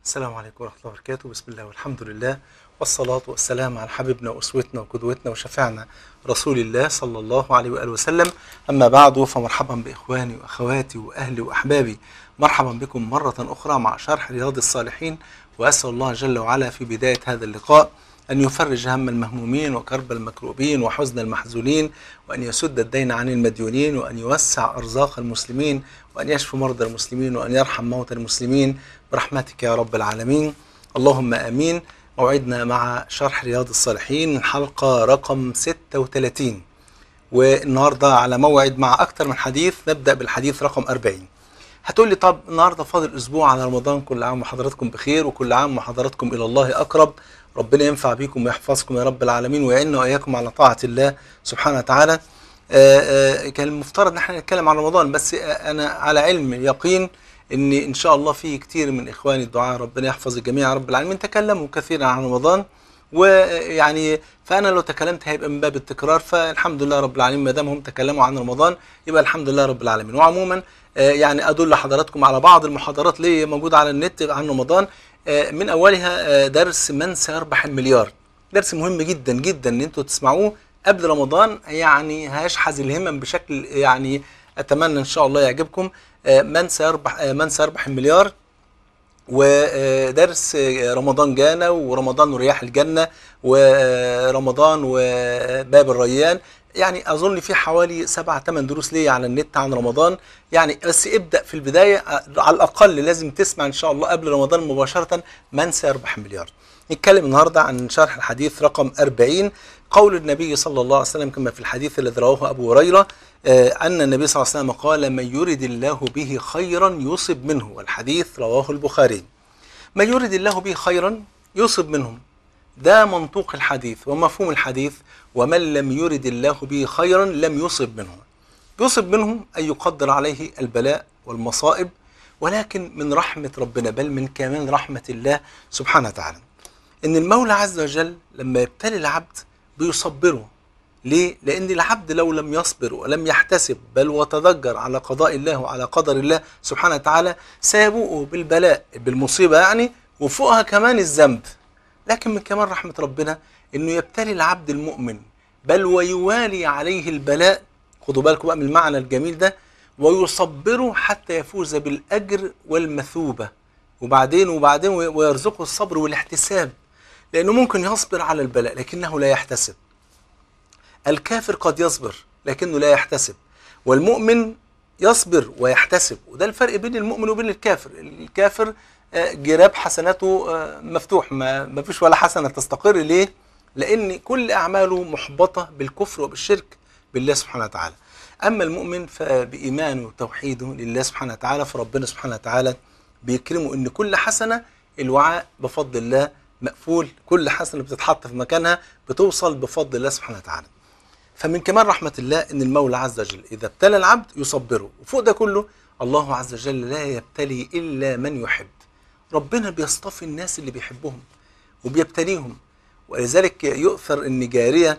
السلام عليكم ورحمة الله وبركاته بسم الله والحمد لله والصلاة والسلام على حبيبنا وأسوتنا وقدوتنا وشفيعنا رسول الله صلى الله عليه وآله وسلم أما بعد فمرحبا بإخواني وأخواتي وأهلي وأحبابي مرحبا بكم مرة أخرى مع شرح رياض الصالحين وأسأل الله جل وعلا في بداية هذا اللقاء أن يفرج هم المهمومين وكرب المكروبين وحزن المحزونين وأن يسد الدين عن المديونين وأن يوسع أرزاق المسلمين وأن يشفي مرضى المسلمين وأن يرحم موتى المسلمين برحمتك يا رب العالمين اللهم آمين موعدنا مع شرح رياض الصالحين حلقة رقم 36 والنهاردة على موعد مع أكثر من حديث نبدأ بالحديث رقم 40 هتقول لي طب النهارده فاضل اسبوع على رمضان كل عام وحضراتكم بخير وكل عام وحضراتكم الى الله اقرب ربنا ينفع بيكم ويحفظكم يا رب العالمين ويعيننا واياكم على طاعه الله سبحانه وتعالى آآ آآ كان المفترض ان احنا نتكلم عن رمضان بس انا على علم يقين ان ان شاء الله في كتير من اخواني الدعاء ربنا يحفظ الجميع يا رب العالمين تكلموا كثيرا عن رمضان ويعني فانا لو تكلمت هيبقى من باب التكرار فالحمد لله رب العالمين ما دام هم تكلموا عن رمضان يبقى الحمد لله رب العالمين وعموما يعني ادل حضراتكم على بعض المحاضرات اللي موجوده على النت عن رمضان من اولها درس من سيربح المليار درس مهم جدا جدا ان انتوا تسمعوه قبل رمضان يعني هيشحذ الهمم بشكل يعني اتمنى ان شاء الله يعجبكم من سيربح من سيربح المليار ودرس رمضان جانا ورمضان ورياح الجنة ورمضان وباب الريان يعني أظن في حوالي سبع ثمان دروس ليا على النت عن رمضان يعني بس ابدأ في البداية على الأقل لازم تسمع إن شاء الله قبل رمضان مباشرة من سيربح مليار نتكلم النهاردة عن شرح الحديث رقم 40 قول النبي صلى الله عليه وسلم كما في الحديث الذي رواه أبو هريرة أن النبي صلى الله عليه وسلم قال من يرد الله به خيرا يصب منه والحديث رواه البخاري من يرد الله به خيرا يصب منهم ده منطوق الحديث ومفهوم الحديث ومن لم يرد الله به خيرا لم يصب منه يصب منهم أن يقدر عليه البلاء والمصائب ولكن من رحمة ربنا بل من كمان رحمة الله سبحانه وتعالى إن المولى عز وجل لما يبتلي العبد بيصبره ليه؟ لأن العبد لو لم يصبر ولم يحتسب بل وتضجر على قضاء الله وعلى قدر الله سبحانه وتعالى سيبوءه بالبلاء بالمصيبة يعني وفوقها كمان الذنب لكن من كمان رحمة ربنا انه يبتلي العبد المؤمن بل ويوالي عليه البلاء خدوا بالكم بقى من المعنى الجميل ده ويصبره حتى يفوز بالأجر والمثوبة وبعدين وبعدين ويرزقه الصبر والاحتساب لأنه ممكن يصبر على البلاء لكنه لا يحتسب الكافر قد يصبر لكنه لا يحتسب والمؤمن يصبر ويحتسب وده الفرق بين المؤمن وبين الكافر الكافر جراب حسناته مفتوح ما, ما فيش ولا حسنة تستقر ليه لأن كل أعماله محبطة بالكفر وبالشرك بالله سبحانه وتعالى أما المؤمن فبإيمانه وتوحيده لله سبحانه وتعالى فربنا سبحانه وتعالى بيكرمه إن كل حسنة الوعاء بفضل الله مقفول كل حسنة بتتحط في مكانها بتوصل بفضل الله سبحانه وتعالى فمن كمال رحمة الله إن المولى عز وجل إذا ابتلى العبد يصبره وفوق ده كله الله عز وجل لا يبتلي إلا من يحب ربنا بيصطفي الناس اللي بيحبهم وبيبتليهم ولذلك يؤثر ان جاريه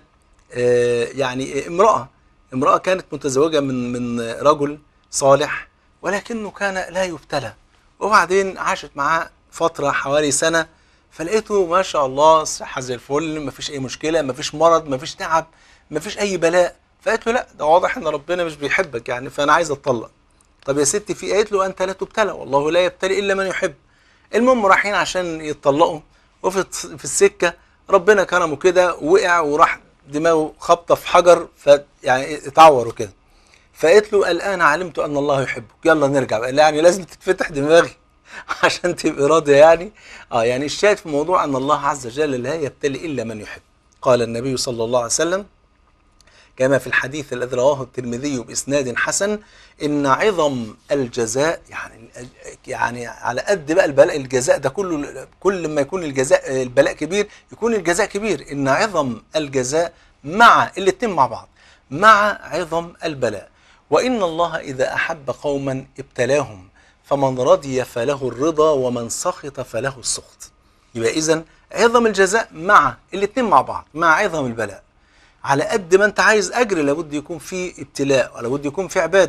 يعني امراه امراه كانت متزوجه من من رجل صالح ولكنه كان لا يبتلى وبعدين عاشت معاه فتره حوالي سنه فلقيته ما شاء الله صحه زي الفل ما فيش اي مشكله ما فيش مرض ما فيش تعب ما فيش اي بلاء فقالت له لا ده واضح ان ربنا مش بيحبك يعني فانا عايز اتطلق طب يا ستي في قالت له انت لا تبتلى والله لا يبتلي الا من يحب المهم رايحين عشان يتطلقوا وفي في السكه ربنا كرمه كده وقع وراح دماغه خبطه في حجر ف يعني اتعور وكده فقالت له الان علمت ان الله يحبك يلا نرجع بقى يعني لازم تتفتح دماغي عشان تبقى راضيه يعني اه يعني الشاهد في الموضوع ان الله عز وجل لا يبتلي الا من يحب قال النبي صلى الله عليه وسلم كما في الحديث الذي رواه الترمذي باسناد حسن ان عظم الجزاء يعني يعني على قد بقى البلاء الجزاء ده كله كل ما يكون الجزاء البلاء كبير يكون الجزاء كبير ان عظم الجزاء مع الاثنين مع بعض مع عظم البلاء وان الله اذا احب قوما ابتلاهم فمن رضي فله الرضا ومن سخط فله السخط يبقى اذا عظم الجزاء مع الاثنين مع بعض مع عظم البلاء على قد ما انت عايز اجر لابد يكون في ابتلاء ولابد يكون في عباده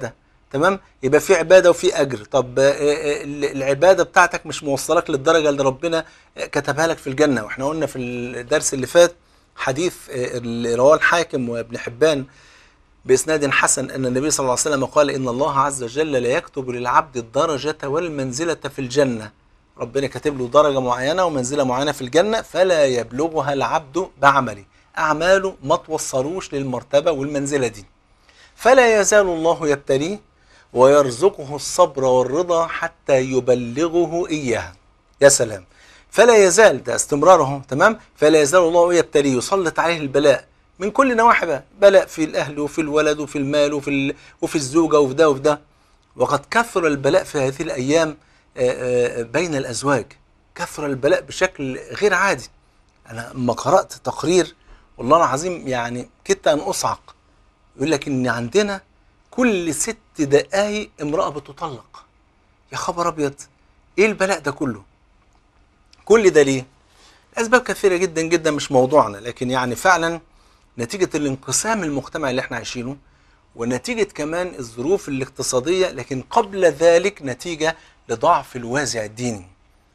تمام يبقى في عباده وفي اجر طب آه، آه، ال- العباده بتاعتك مش موصلك للدرجه اللي ربنا آه، كتبها لك في الجنه واحنا قلنا في الدرس اللي فات حديث آه، اللي رواه الحاكم وابن حبان بإسناد حسن أن النبي صلى الله عليه وسلم قال إن الله عز وجل لا يكتب للعبد الدرجة والمنزلة في الجنة ربنا كاتب له درجة معينة ومنزلة معينة في الجنة فلا يبلغها العبد بعمله أعماله ما توصلوش للمرتبة والمنزلة دي فلا يزال الله يبتليه ويرزقه الصبر والرضا حتى يبلغه إياها يا سلام فلا يزال ده استمراره تمام فلا يزال الله يبتليه يسلط عليه البلاء من كل نواحي بقى بلاء في الأهل وفي الولد وفي المال وفي ال... وفي الزوجة وفي ده وفي ده وقد كثر البلاء في هذه الأيام آه، آه، بين الأزواج كثر البلاء بشكل غير عادي أنا لما قرأت تقرير والله العظيم يعني كدت أن أصعق يقول لك إن عندنا كل ست دقايق امرأة بتطلق يا خبر أبيض إيه البلاء ده كله كل ده ليه أسباب كثيرة جدا جدا مش موضوعنا لكن يعني فعلا نتيجة الانقسام المجتمعي اللي احنا عايشينه ونتيجة كمان الظروف الاقتصادية لكن قبل ذلك نتيجة لضعف الوازع الديني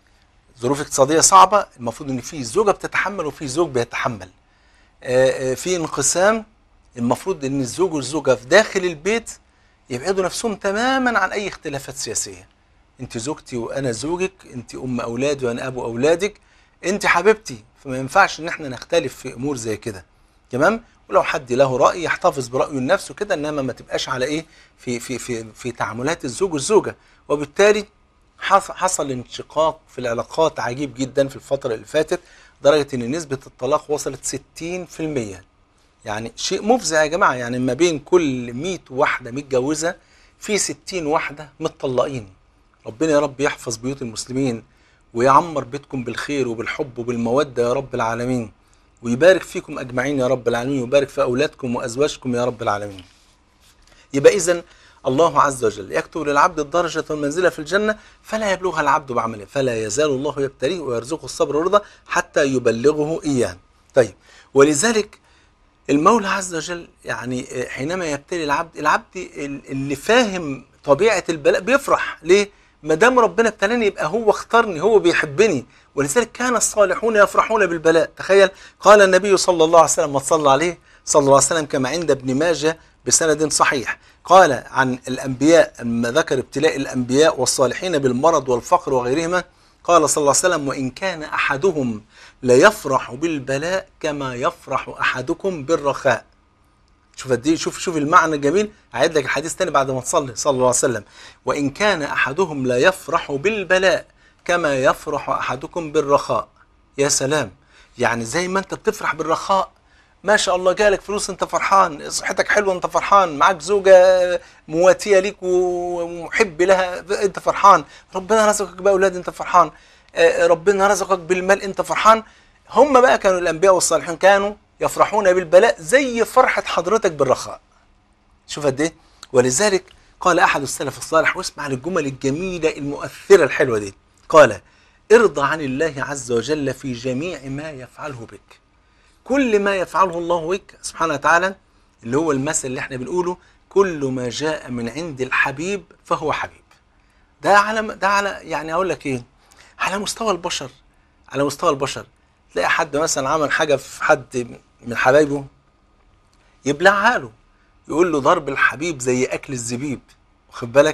ظروف اقتصادية صعبة المفروض ان في زوجة بتتحمل وفي زوج بيتحمل آه، آه، في انقسام المفروض ان الزوج والزوجة في داخل البيت يبعدوا نفسهم تماما عن اي اختلافات سياسية انت زوجتي وانا زوجك انت ام اولادي وانا ابو اولادك انت حبيبتي فما ينفعش ان احنا نختلف في امور زي كده تمام ولو حد له راي يحتفظ برايه لنفسه كده انما ما تبقاش على ايه في في في في تعاملات الزوج والزوجه وبالتالي حص- حصل انشقاق في العلاقات عجيب جدا في الفتره اللي فاتت لدرجه ان نسبه الطلاق وصلت 60% يعني شيء مفزع يا جماعه يعني ما بين كل 100 واحده متجوزه في 60 واحده متطلقين ربنا يا رب يحفظ بيوت المسلمين ويعمر بيتكم بالخير وبالحب وبالموده يا رب العالمين ويبارك فيكم اجمعين يا رب العالمين ويبارك في اولادكم وازواجكم يا رب العالمين. يبقى اذا الله عز وجل يكتب للعبد الدرجة والمنزلة في الجنة فلا يبلغها العبد بعمله فلا يزال الله يبتليه ويرزقه الصبر والرضا حتى يبلغه إياه طيب ولذلك المولى عز وجل يعني حينما يبتلي العبد العبد اللي فاهم طبيعة البلاء بيفرح ليه؟ ما دام ربنا ابتلاني يبقى هو اختارني هو بيحبني ولذلك كان الصالحون يفرحون بالبلاء تخيل قال النبي صلى الله عليه وسلم ما صلى عليه صلى الله عليه وسلم كما عند ابن ماجه بسند صحيح قال عن الأنبياء أما ذكر ابتلاء الأنبياء والصالحين بالمرض والفقر وغيرهما قال صلى الله عليه وسلم وإن كان أحدهم ليفرح بالبلاء كما يفرح أحدكم بالرخاء شوف قد ايه شوف شوف المعنى الجميل هعيد لك الحديث تاني بعد ما تصلي صلى الله عليه وسلم وان كان احدهم لا يفرح بالبلاء كما يفرح احدكم بالرخاء يا سلام يعني زي ما انت بتفرح بالرخاء ما شاء الله جالك فلوس انت فرحان صحتك حلوه انت فرحان معاك زوجه مواتيه ليك ومحب لها انت فرحان ربنا رزقك باولاد انت فرحان آه، ربنا رزقك بالمال انت فرحان هم بقى كانوا الانبياء والصالحين كانوا يفرحون بالبلاء زي فرحه حضرتك بالرخاء شوف قد ايه ولذلك قال احد السلف الصالح واسمع للجمل الجميله المؤثره الحلوه دي قال ارضى عن الله عز وجل في جميع ما يفعله بك كل ما يفعله الله بك سبحانه وتعالى اللي هو المثل اللي احنا بنقوله كل ما جاء من عند الحبيب فهو حبيب ده على ده على يعني اقول لك ايه على مستوى البشر على مستوى البشر تلاقي حد مثلا عمل حاجه في حد من حبايبه يبلعها له يقول له ضرب الحبيب زي اكل الزبيب واخد بالك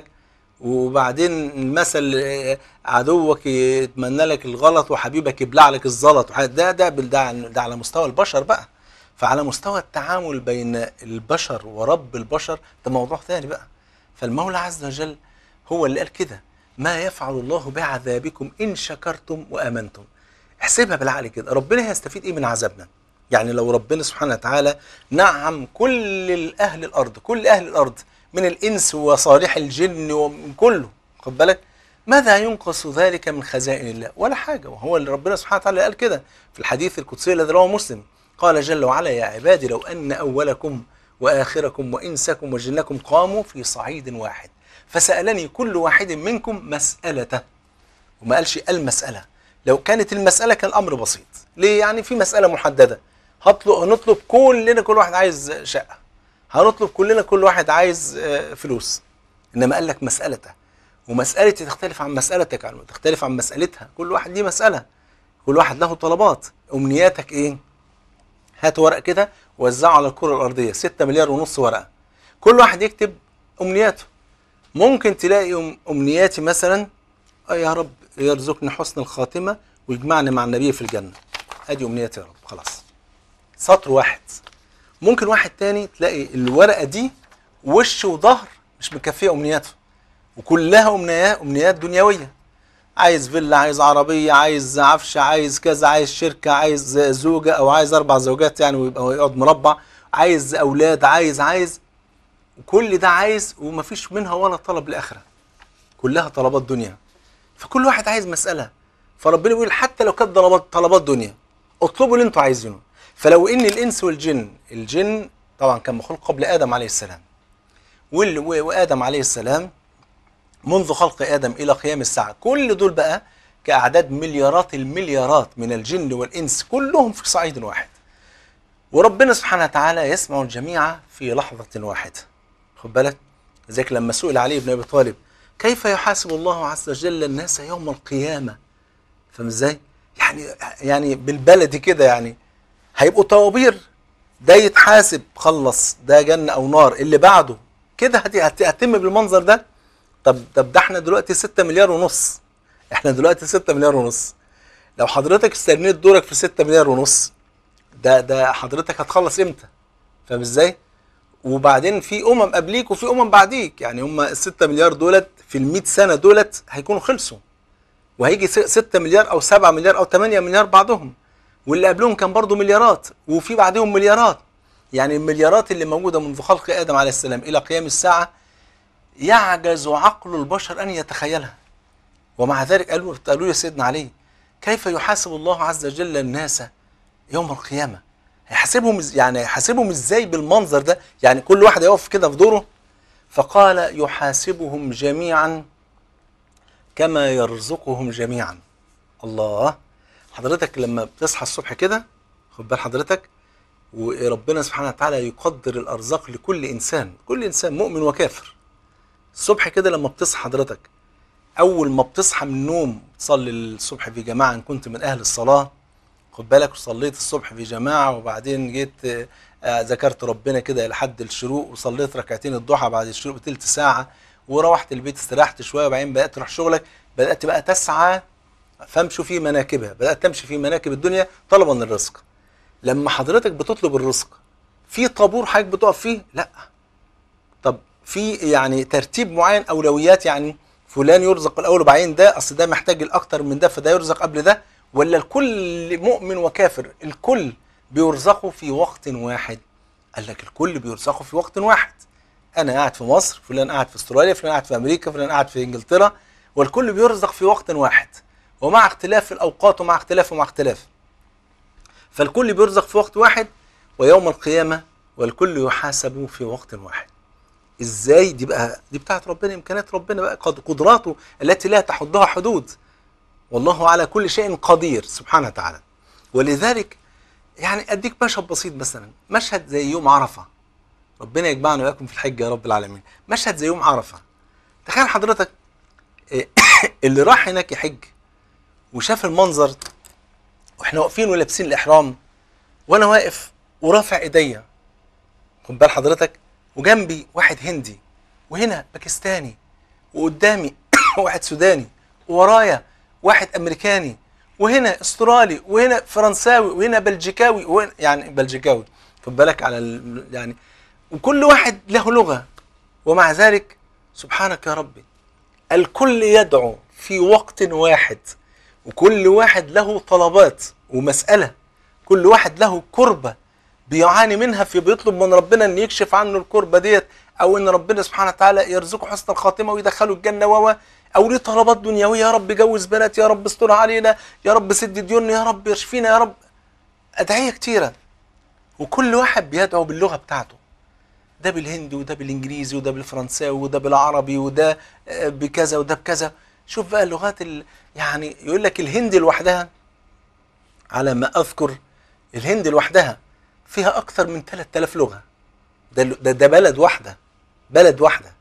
وبعدين المثل آه، عدوك يتمنى لك الغلط وحبيبك يبلع لك الزلط وح- ده ده بال- ده, ده على مستوى البشر بقى فعلى مستوى التعامل بين البشر ورب البشر ده موضوع ثاني بقى فالمولى عز وجل هو اللي قال كده ما يفعل الله بعذابكم ان شكرتم وامنتم احسبها بالعقل كده ربنا هيستفيد ايه من عذابنا يعني لو ربنا سبحانه وتعالى نعم كل اهل الارض كل اهل الارض من الانس وصالح الجن ومن كله خد بالك ماذا ينقص ذلك من خزائن الله ولا حاجه وهو اللي ربنا سبحانه وتعالى قال كده في الحديث القدسي الذي رواه مسلم قال جل وعلا يا عبادي لو ان اولكم واخركم وانسكم وجنكم قاموا في صعيد واحد فسالني كل واحد منكم مسالته وما قالش المسألة لو كانت المسألة كان الأمر بسيط ليه يعني في مسألة محددة هطلب هنطلب كلنا كل واحد عايز شقة هنطلب كلنا كل واحد عايز آه، فلوس انما قال لك مسالته ومسالتي تختلف عن مسالتك يعني تختلف عن مسالتها كل واحد ليه مساله كل واحد له طلبات امنياتك ايه هات ورق كده ووزعه على الكره الارضيه 6 مليار ونص ورقه كل واحد يكتب امنياته ممكن تلاقي أم- امنياتي مثلا آه يا رب يرزقني حسن الخاتمه ويجمعني مع النبي في الجنه ادي امنيتي يا رب خلاص سطر واحد ممكن واحد تاني تلاقي الورقه دي وش وظهر مش مكفيه امنياته وكلها امنيات امنيات دنيويه عايز فيلا عايز عربيه عايز عفشه عايز كذا عايز شركه عايز زوجه او عايز اربع زوجات يعني ويبقى يقعد مربع عايز اولاد عايز عايز وكل ده عايز ومفيش منها ولا طلب لاخره كلها طلبات دنيا فكل واحد عايز مساله فربنا بيقول حتى لو كانت طلبات طلبات دنيا اطلبوا اللي انتوا عايزينه فلو ان الانس والجن الجن طبعا كان مخلوق قبل ادم عليه السلام وال- و- وادم عليه السلام منذ خلق ادم الى قيام الساعه كل دول بقى كاعداد مليارات المليارات من الجن والانس كلهم في صعيد واحد وربنا سبحانه وتعالى يسمع الجميع في لحظه واحده خد بالك ذلك لما سئل علي بن ابي طالب كيف يحاسب الله عز وجل الناس يوم القيامه فاهم ازاي يعني يعني بالبلدي كده يعني هيبقوا طوابير ده يتحاسب خلص ده جنه او نار اللي بعده كده هت- هت- هتتم بالمنظر ده طب طب ده احنا دلوقتي 6 مليار ونص احنا دلوقتي 6 مليار ونص لو حضرتك استنيت دورك في 6 مليار ونص ده ده حضرتك هتخلص امتى فاهم ازاي وبعدين في امم قبليك وفي امم بعديك يعني هم ال 6 مليار دولت في ال 100 سنه دولت هيكونوا خلصوا وهيجي 6 مليار او 7 مليار او 8 مليار بعدهم واللي قبلهم كان برضو مليارات وفي بعدهم مليارات يعني المليارات اللي موجوده منذ خلق ادم عليه السلام الى قيام الساعه يعجز عقل البشر ان يتخيلها ومع ذلك قالوا قالوا يا سيدنا علي كيف يحاسب الله عز وجل الناس يوم القيامه هيحاسبهم إز- يعني هيحاسبهم ازاي بالمنظر ده يعني كل واحد يقف كده في دوره فقال يحاسبهم جميعا كما يرزقهم جميعا الله حضرتك لما بتصحى الصبح كده خد بال حضرتك وربنا سبحانه وتعالى يقدر الارزاق لكل انسان كل انسان مؤمن وكافر الصبح كده لما بتصحى حضرتك اول ما بتصحى من النوم تصلي الصبح في جماعه ان كنت من اهل الصلاه خد بالك وصليت الصبح في جماعه وبعدين جيت آه، آه، ذكرت ربنا كده لحد الشروق وصليت ركعتين الضحى بعد الشروق بتلت ساعه وروحت البيت استريحت شويه وبعدين بدات تروح شغلك بدات بقى تسعى فامشوا في مناكبها بدات تمشي في مناكب الدنيا طلبا للرزق لما حضرتك بتطلب الرزق في طابور حضرتك بتقف فيه لا طب في يعني ترتيب معين اولويات يعني فلان يرزق الاول وبعدين ده اصل ده محتاج الاكتر من ده فده يرزق قبل ده ولا الكل مؤمن وكافر الكل بيرزقوا في وقت واحد قال لك الكل بيرزقوا في وقت واحد انا قاعد في مصر فلان قاعد في استراليا فلان قاعد في امريكا فلان قاعد في انجلترا والكل بيرزق في وقت واحد ومع اختلاف الاوقات ومع اختلاف ومع اختلاف فالكل بيرزق في وقت واحد ويوم القيامه والكل يحاسب في وقت واحد ازاي دي بقى دي بتاعت ربنا امكانيات ربنا بقى قد- قدراته التي لا تحدها حدود والله على كل شيء قدير سبحانه وتعالى ولذلك يعني اديك مشهد بسيط مثلا مشهد زي يوم عرفه ربنا يجمعنا واياكم في الحج يا رب العالمين مشهد زي يوم عرفه تخيل حضرتك إيه، اللي راح هناك يحج وشاف المنظر واحنا واقفين ولابسين الاحرام وانا واقف ورافع ايديا خد بال حضرتك وجنبي واحد هندي وهنا باكستاني وقدامي واحد سوداني وورايا واحد امريكاني وهنا استرالي وهنا فرنساوي وهنا بلجيكاوي وهنا يعني بلجيكاوي خد بالك على ال- يعني وكل واحد له لغه ومع ذلك سبحانك يا ربي الكل يدعو في وقت واحد وكل واحد له طلبات ومسألة كل واحد له كربة بيعاني منها في بيطلب من ربنا ان يكشف عنه الكربة ديت او ان ربنا سبحانه وتعالى يرزقه حسن الخاتمة ويدخله الجنة و او ليه طلبات دنيوية يا رب جوز بنات يا رب استر علينا يا رب سد ديوننا يا رب اشفينا يا رب ادعية كتيرة وكل واحد بيدعو باللغة بتاعته ده بالهندي وده بالانجليزي وده بالفرنساوي وده بالعربي وده آه، بكذا وده بكذا شوف بقى اللغات ال... يعني يقول لك الهندي لوحدها على ما اذكر الهند لوحدها فيها اكثر من 3000 لغه ده ده, ده بلد واحده بلد واحده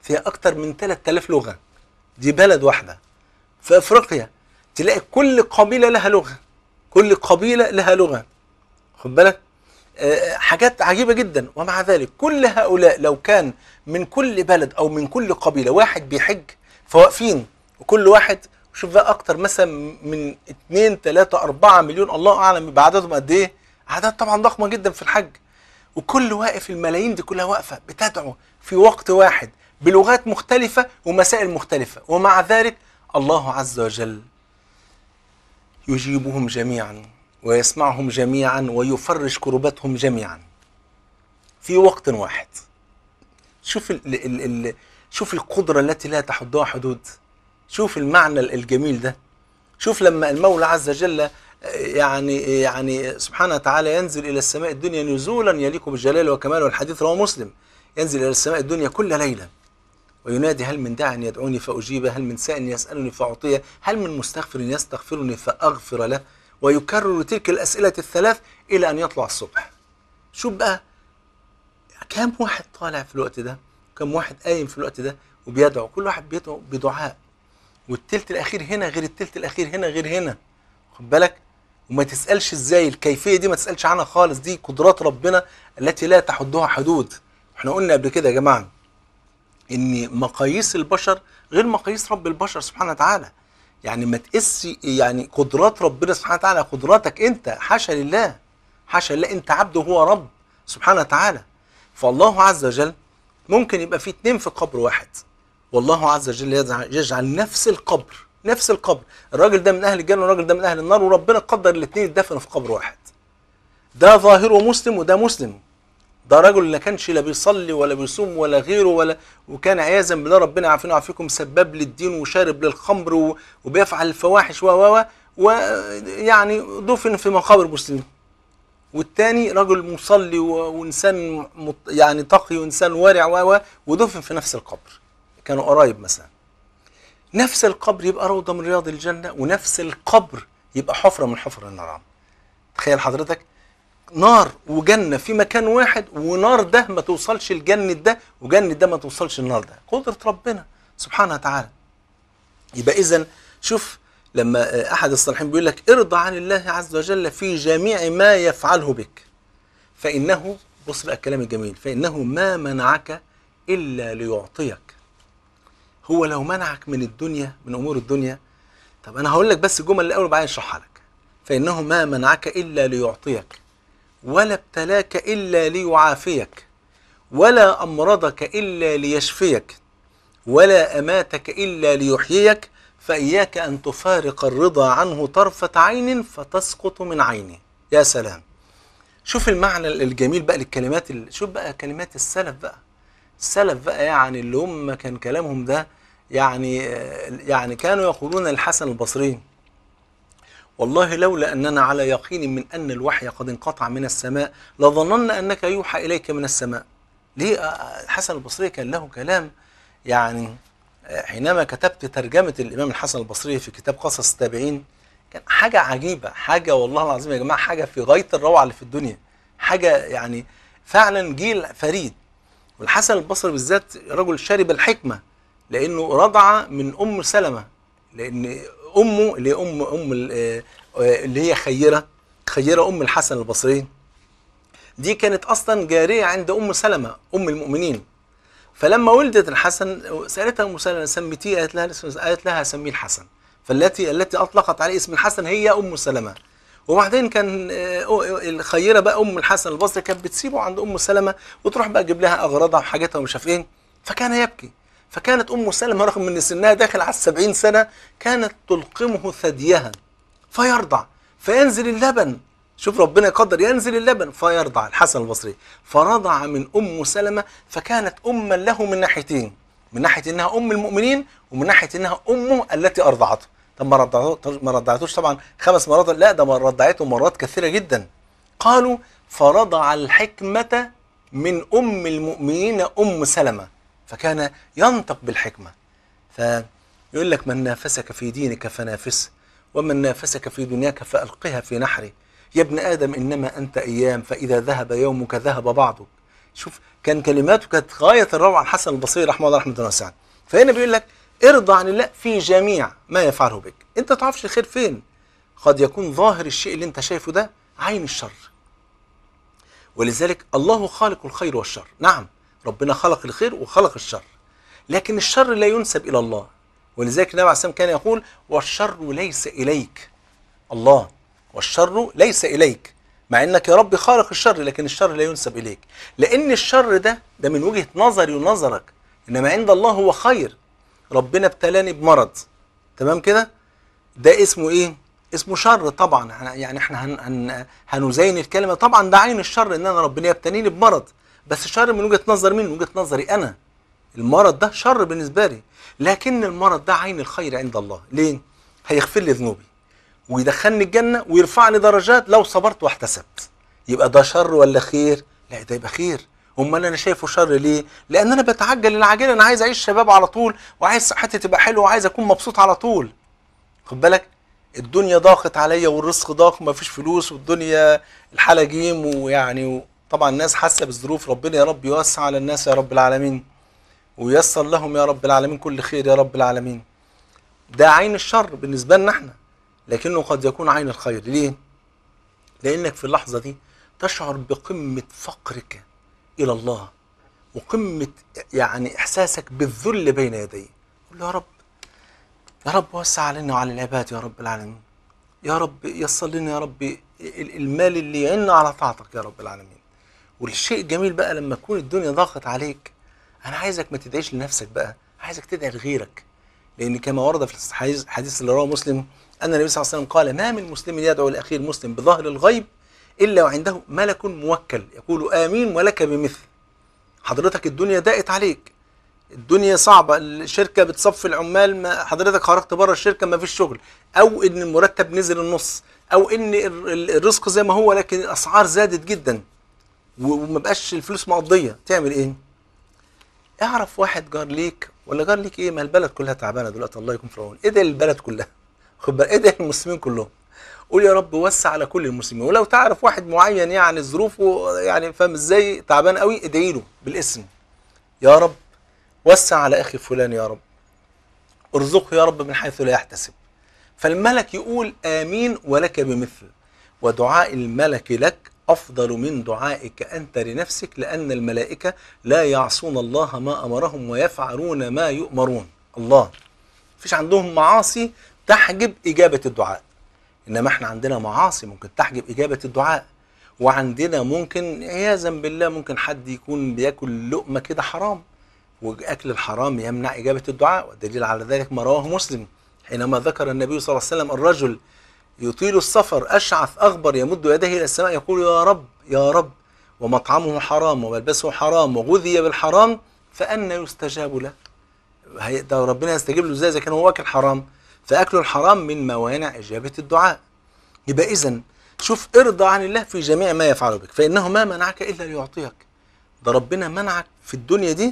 فيها اكتر من 3000 لغه دي بلد واحده في افريقيا تلاقي كل قبيله لها لغه كل قبيله لها لغه خد بالك آه، حاجات عجيبه جدا ومع ذلك كل هؤلاء لو كان من كل بلد او من كل قبيله واحد بيحج فواقفين وكل واحد شوف بقى اكتر مثلا من 2 3 4 مليون الله اعلم يبقى عددهم قد ايه اعداد طبعا ضخمه جدا في الحج وكل واقف الملايين دي كلها واقفه بتدعو في وقت واحد بلغات مختلفه ومسائل مختلفه ومع ذلك الله عز وجل يجيبهم جميعا ويسمعهم جميعا ويفرج كربتهم جميعا في وقت واحد شوف ال ال ال شوف القدرة التي لا تحدها حدود شوف المعنى الجميل ده شوف لما المولى عز وجل آه، يعني يعني سبحانه وتعالى ينزل إلى السماء الدنيا نزولا يليق بالجلال وكمال والحديث رواه مسلم ينزل إلى السماء الدنيا كل ليلة وينادي هل من داع يدعوني فأجيبه هل من سائل يسألني فأعطيه هل من مستغفر يستغفرني فأغفر له ويكرر تلك الأسئلة الثلاث إلى أن يطلع الصبح شوف بقى كم واحد طالع في الوقت ده كم واحد قايم في الوقت ده وبيدعو كل واحد بيدعو بدعاء والتلت الأخير هنا غير التلت الأخير هنا غير هنا خد بالك وما تسألش ازاي الكيفية دي ما تسألش عنها خالص دي قدرات ربنا التي لا تحدها حدود احنا قلنا قبل كده يا جماعة ان مقاييس البشر غير مقاييس رب البشر سبحانه وتعالى يعني ما تقيس يعني قدرات ربنا سبحانه وتعالى قدراتك انت حاشا لله حاشا لله انت عبد وهو رب سبحانه وتعالى فالله عز وجل ممكن يبقى في اتنين في قبر واحد والله عز وجل يجعل, يجعل نفس القبر نفس القبر الراجل ده من اهل الجنه والراجل ده من اهل النار وربنا قدر الاثنين يدفنوا في قبر واحد ده ظاهره مسلم وده مسلم ده رجل لا كانش لا بيصلي ولا بيصوم ولا غيره ولا وكان عياذا بالله ربنا يعافينا ويعافيكم سباب للدين وشارب للخمر و- وبيفعل الفواحش و و و ويعني دفن في مقابر مسلمين والتاني رجل مصلي و- وانسان مط- يعني تقي وانسان ورع و و ودفن في نفس القبر كانوا قرايب مثلا نفس القبر يبقى روضه من رياض الجنه ونفس القبر يبقى حفره من حفر النار تخيل حضرتك نار وجنه في مكان واحد ونار ده ما توصلش الجنة ده وجنة ده ما توصلش النار ده قدرة ربنا سبحانه وتعالى يبقى اذا شوف لما آه، احد الصالحين بيقول لك ارضى عن الله عز وجل في جميع ما يفعله بك فانه بص بقى الكلام الجميل فانه ما منعك الا ليعطيك هو لو منعك من الدنيا من امور الدنيا طب انا هقول لك بس الجمل الاول وبعدين اشرحها لك فانه ما منعك الا ليعطيك ولا ابتلاك الا ليعافيك ولا امرضك الا ليشفيك ولا اماتك الا ليحييك فاياك ان تفارق الرضا عنه طرفه عين فتسقط من عينه يا سلام شوف المعنى الجميل بقى للكلمات ال- شوف بقى كلمات السلف بقى السلف بقى يعني اللي هم كان كلامهم ده يعني يعني كانوا يقولون الحسن البصري والله لولا أننا على يقين من أن الوحي قد انقطع من السماء لظننا أنك يوحى إليك من السماء ليه آه، الحسن البصري كان له كلام يعني آه، حينما كتبت ترجمة الإمام الحسن البصري في كتاب قصص التابعين كان حاجة عجيبة حاجة والله العظيم يا جماعة حاجة في غاية الروعة اللي في الدنيا حاجة يعني فعلا جيل فريد والحسن البصري بالذات رجل شارب الحكمة لأنه رضع من أم سلمة لأن أمه اللي هي أم أم ال- آه، آه، اللي هي خيرة خيرة أم الحسن البصري دي كانت أصلا جارية عند أم سلمة أم المؤمنين فلما ولدت الحسن سألتها أم سلمة سميتيه قالت لها قالت لها سميه الحسن فالتي التي أطلقت عليه اسم الحسن هي أم سلمة وبعدين كان آه، الخيرة بقى أم الحسن البصري كانت بتسيبه عند أم سلمة وتروح بقى تجيب لها أغراضها وحاجاتها ومش عارف إيه فكان يبكي فكانت أم سلمة رغم من سنها داخل على السبعين سنة كانت تلقمه ثديها فيرضع فينزل اللبن شوف ربنا يقدر ينزل اللبن فيرضع الحسن البصري فرضع من ام سلمه فكانت اما له من ناحيتين من ناحيه انها ام المؤمنين ومن ناحيه انها امه التي ارضعته طب ما رضعته ما رضعتوش طبعا خمس مرات لا ده ما رضعته مرات كثيره جدا قالوا فرضع الحكمه من ام المؤمنين ام سلمه فكان ينطق بالحكمه فيقول لك من نافسك في دينك فنافسه ومن نافسك في دنياك فألقها في نحره يا ابن آدم إنما أنت أيام فإذا ذهب يومك ذهب بعضك شوف كان كلماته كانت غايه الروعه عن حسن البصري رحمه الله رحمه واسعه فهنا بيقول لك ارضى عن الله في جميع ما يفعله بك انت تعرفش الخير فين قد يكون ظاهر الشيء اللي انت شايفه ده عين الشر ولذلك الله خالق الخير والشر نعم ربنا خلق الخير وخلق الشر لكن الشر لا ينسب الى الله ولذلك النبي عليه الصلاه والسلام كان يقول والشر ليس اليك الله والشر ليس اليك مع انك يا رب خالق الشر لكن الشر لا ينسب اليك لان الشر ده ده من وجهه نظري ونظرك انما عند الله هو خير ربنا ابتلاني بمرض تمام كده ده اسمه ايه اسمه شر طبعا إحنا- يعني احنا هن هن هنزين الكلمه طبعا ده عين الشر ان انا ربنا يبتليني بمرض بس شر من وجهه نظر مين من وجهه نظري انا المرض ده شر بالنسبه لي لكن المرض ده عين الخير عند الله ليه هيغفر لي ذنوبي ويدخلني الجنه ويرفعني درجات لو صبرت واحتسبت يبقى ده شر ولا خير لا ده يبقى خير امال انا شايفه شر ليه لان انا بتعجل العاجله انا عايز اعيش شباب على طول وعايز صحتي تبقى حلوه وعايز اكون مبسوط على طول خد بالك الدنيا ضاقت عليا والرزق ضاق ومفيش فلوس والدنيا الحاله جيم ويعني طبعا الناس حاسه بالظروف ربنا يا رب يوسع على الناس يا رب العالمين ويسر لهم يا رب العالمين كل خير يا رب العالمين ده عين الشر بالنسبه لنا احنا لكنه قد يكون عين الخير ليه لانك في اللحظه دي تشعر بقمه فقرك الى الله وقمه يعني احساسك بالذل بين يديه قل له يا رب يا رب وسع علينا وعلى العباد يا رب العالمين يا رب يسر لنا يا رب ال- المال اللي يعيننا على طاعتك يا رب العالمين والشيء الجميل بقى لما تكون الدنيا ضاقت عليك انا عايزك ما تدعيش لنفسك بقى عايزك تدعي لغيرك لان كما ورد في الحديث الحديث اللي رواه مسلم ان النبي صلى الله عليه وسلم قال ما من مسلم يدعو لاخيه المسلم بظهر الغيب الا وعنده ملك موكل يقول امين ولك بمثل حضرتك الدنيا ضاقت عليك الدنيا صعبه الشركه بتصفي العمال ما حضرتك خرجت بره الشركه ما فيش شغل او ان المرتب نزل النص او ان ال- ال- الرزق زي ما هو لكن الاسعار زادت جدا و- وما بقاش الفلوس مقضيه تعمل ايه اعرف واحد جار ليك ولا جار ليك ايه ما البلد كلها تعبانه دلوقتي الله يكون في العون ادعي للبلد كلها خد بالك ادعي للمسلمين كلهم قول يا رب وسع على كل المسلمين ولو تعرف واحد معين يعني ظروفه يعني فاهم ازاي تعبان قوي ادعي له بالاسم يا رب وسع على اخي فلان يا رب ارزقه يا رب من حيث لا يحتسب فالملك يقول امين ولك بمثل ودعاء الملك لك افضل من دعائك انت لنفسك لان الملائكه لا يعصون الله ما امرهم ويفعلون ما يؤمرون الله مفيش عندهم معاصي تحجب اجابه الدعاء انما احنا عندنا معاصي ممكن تحجب اجابه الدعاء وعندنا ممكن عياذا بالله ممكن حد يكون بياكل لقمه كده حرام واكل الحرام يمنع اجابه الدعاء والدليل على ذلك ما رواه مسلم حينما ذكر النبي صلى الله عليه وسلم الرجل يطيل السفر اشعث اغبر يمد يديه الى السماء يقول يا رب يا رب ومطعمه حرام وملبسه حرام وغذي بالحرام فأنا يستجاب له هي- ده ربنا يستجيب له ازاي اذا كان هو واكل حرام فاكل الحرام من موانع اجابه الدعاء يبقى اذا شوف ارضى عن الله في جميع ما يفعله بك فانه ما منعك الا ليعطيك ده ربنا منعك في الدنيا دي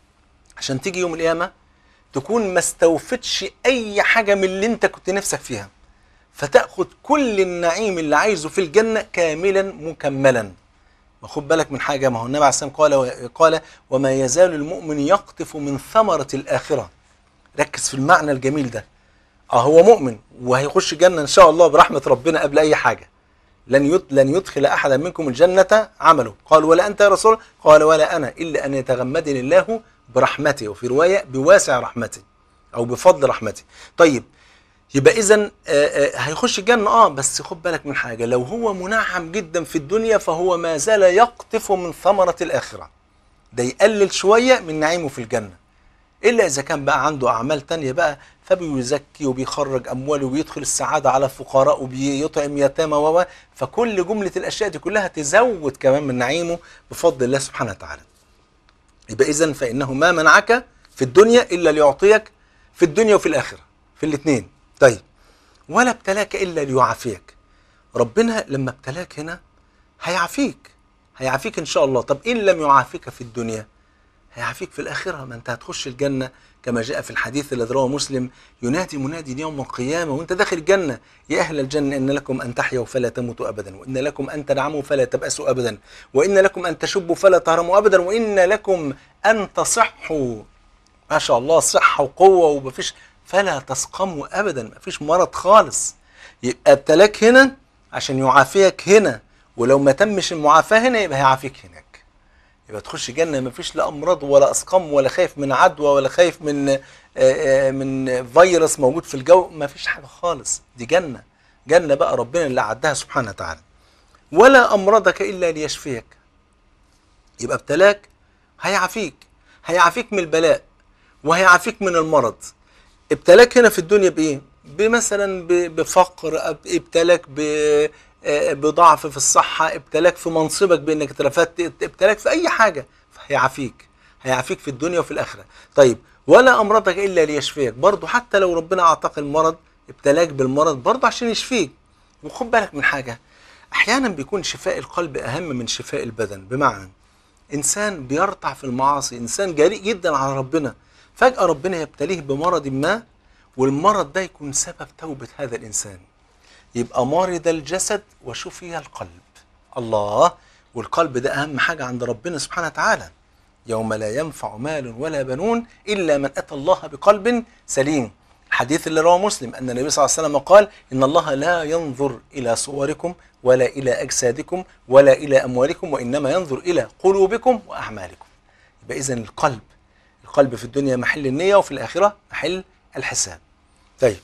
عشان تيجي يوم القيامه تكون ما استوفتش اي حاجه من اللي انت كنت نفسك فيها فتاخذ كل النعيم اللي عايزه في الجنه كاملا مكملا ما خد بالك من حاجه ما هو النبي عليه الصلاه والسلام قال قال وما يزال المؤمن يقطف من ثمره الاخره ركز في المعنى الجميل ده اه هو مؤمن وهيخش الجنه ان شاء الله برحمه ربنا قبل اي حاجه لن يد لن يدخل احدا منكم الجنه عمله قال ولا انت يا رسول الله؟ قال ولا انا الا ان يتغمدني الله برحمته وفي روايه بواسع رحمته او بفضل رحمته طيب يبقى اذا هيخش الجنه اه بس خد بالك من حاجه لو هو منعم جدا في الدنيا فهو ما زال يقطف من ثمره الاخره ده يقلل شويه من نعيمه في الجنه الا اذا كان بقى عنده اعمال تانية بقى فبيزكي وبيخرج امواله وبيدخل السعاده على الفقراء وبيطعم يتامى و فكل جمله الاشياء دي كلها تزود كمان من نعيمه بفضل الله سبحانه وتعالى يبقى اذا فانه ما منعك في الدنيا الا ليعطيك في الدنيا وفي الاخره في الاثنين طيب ولا ابتلاك الا ليعافيك ربنا لما ابتلاك هنا هيعافيك هيعافيك ان شاء الله طب ان لم يعافيك في الدنيا هيعافيك في الآخرة ما أنت هتخش الجنة كما جاء في الحديث الذي رواه مسلم ينادي منادي يوم القيامة وأنت داخل الجنة يا أهل الجنة إن لكم أن تحيوا فلا تموتوا أبدا وإن لكم أن تنعموا فلا تبأسوا أبدا وإن لكم أن تشبوا فلا تهرموا أبدا وإن لكم أن تصحوا ما شاء الله صحة وقوة ومفيش فلا تسقموا أبدا مفيش مرض خالص يبقى ابتلاك هنا عشان يعافيك هنا ولو ما تمش المعافاة هنا يبقى هيعافيك هناك يبقى تخش جنة ما فيش لا أمراض ولا أسقام ولا خايف من عدوى ولا خايف من آه، آه، من فيروس موجود في الجو ما فيش حاجة خالص دي جنة جنة بقى ربنا اللي أعدها سبحانه وتعالى ولا أمرضك إلا ليشفيك يبقى ابتلاك هيعافيك هيعافيك من البلاء وهيعافيك من المرض ابتلاك هنا في الدنيا بايه بمثلا ب- بفقر أب- ابتلاك ب- آه، بضعف في الصحة ابتلاك في منصبك بانك اترفدت ابتلاك في اي حاجة هيعافيك هيعافيك في الدنيا وفي الاخرة طيب ولا امرضك الا ليشفيك برضه حتى لو ربنا اعطاك المرض ابتلاك بالمرض برضه عشان يشفيك وخد بالك من حاجة احيانا بيكون شفاء القلب اهم من شفاء البدن بمعنى انسان بيرتع في المعاصي انسان جريء جدا على ربنا فجاه ربنا يبتليه بمرض ما والمرض ده يكون سبب توبه هذا الانسان يبقى مرض الجسد وشفي القلب الله والقلب ده اهم حاجه عند ربنا سبحانه وتعالى يوم لا ينفع مال ولا بنون الا من اتى الله بقلب سليم الحديث اللي رواه مسلم ان النبي صلى الله عليه وسلم قال ان الله لا ينظر الى صوركم ولا الى اجسادكم ولا الى اموالكم وانما ينظر الى قلوبكم واعمالكم يبقى اذا القلب القلب في الدنيا محل النيه وفي الاخره محل الحساب طيب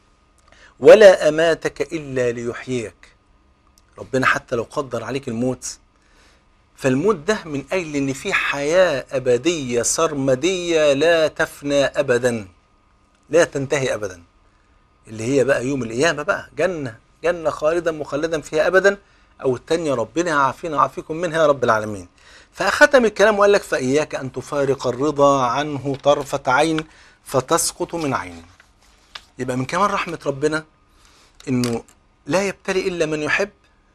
ولا اماتك الا ليحييك ربنا حتى لو قدر عليك الموت فالموت ده من اجل ان في حياه ابديه سرمديه لا تفنى ابدا لا تنتهي ابدا اللي هي بقى يوم القيامه بقى جنه جنه خالدا مخلدا فيها ابدا او التانية ربنا يعافينا ويعافيكم منها يا رب العالمين فختم الكلام وقال لك فاياك ان تفارق الرضا عنه طرفه عين فتسقط من عين يبقى من كمال رحمه ربنا انه لا يبتلي الا من يحب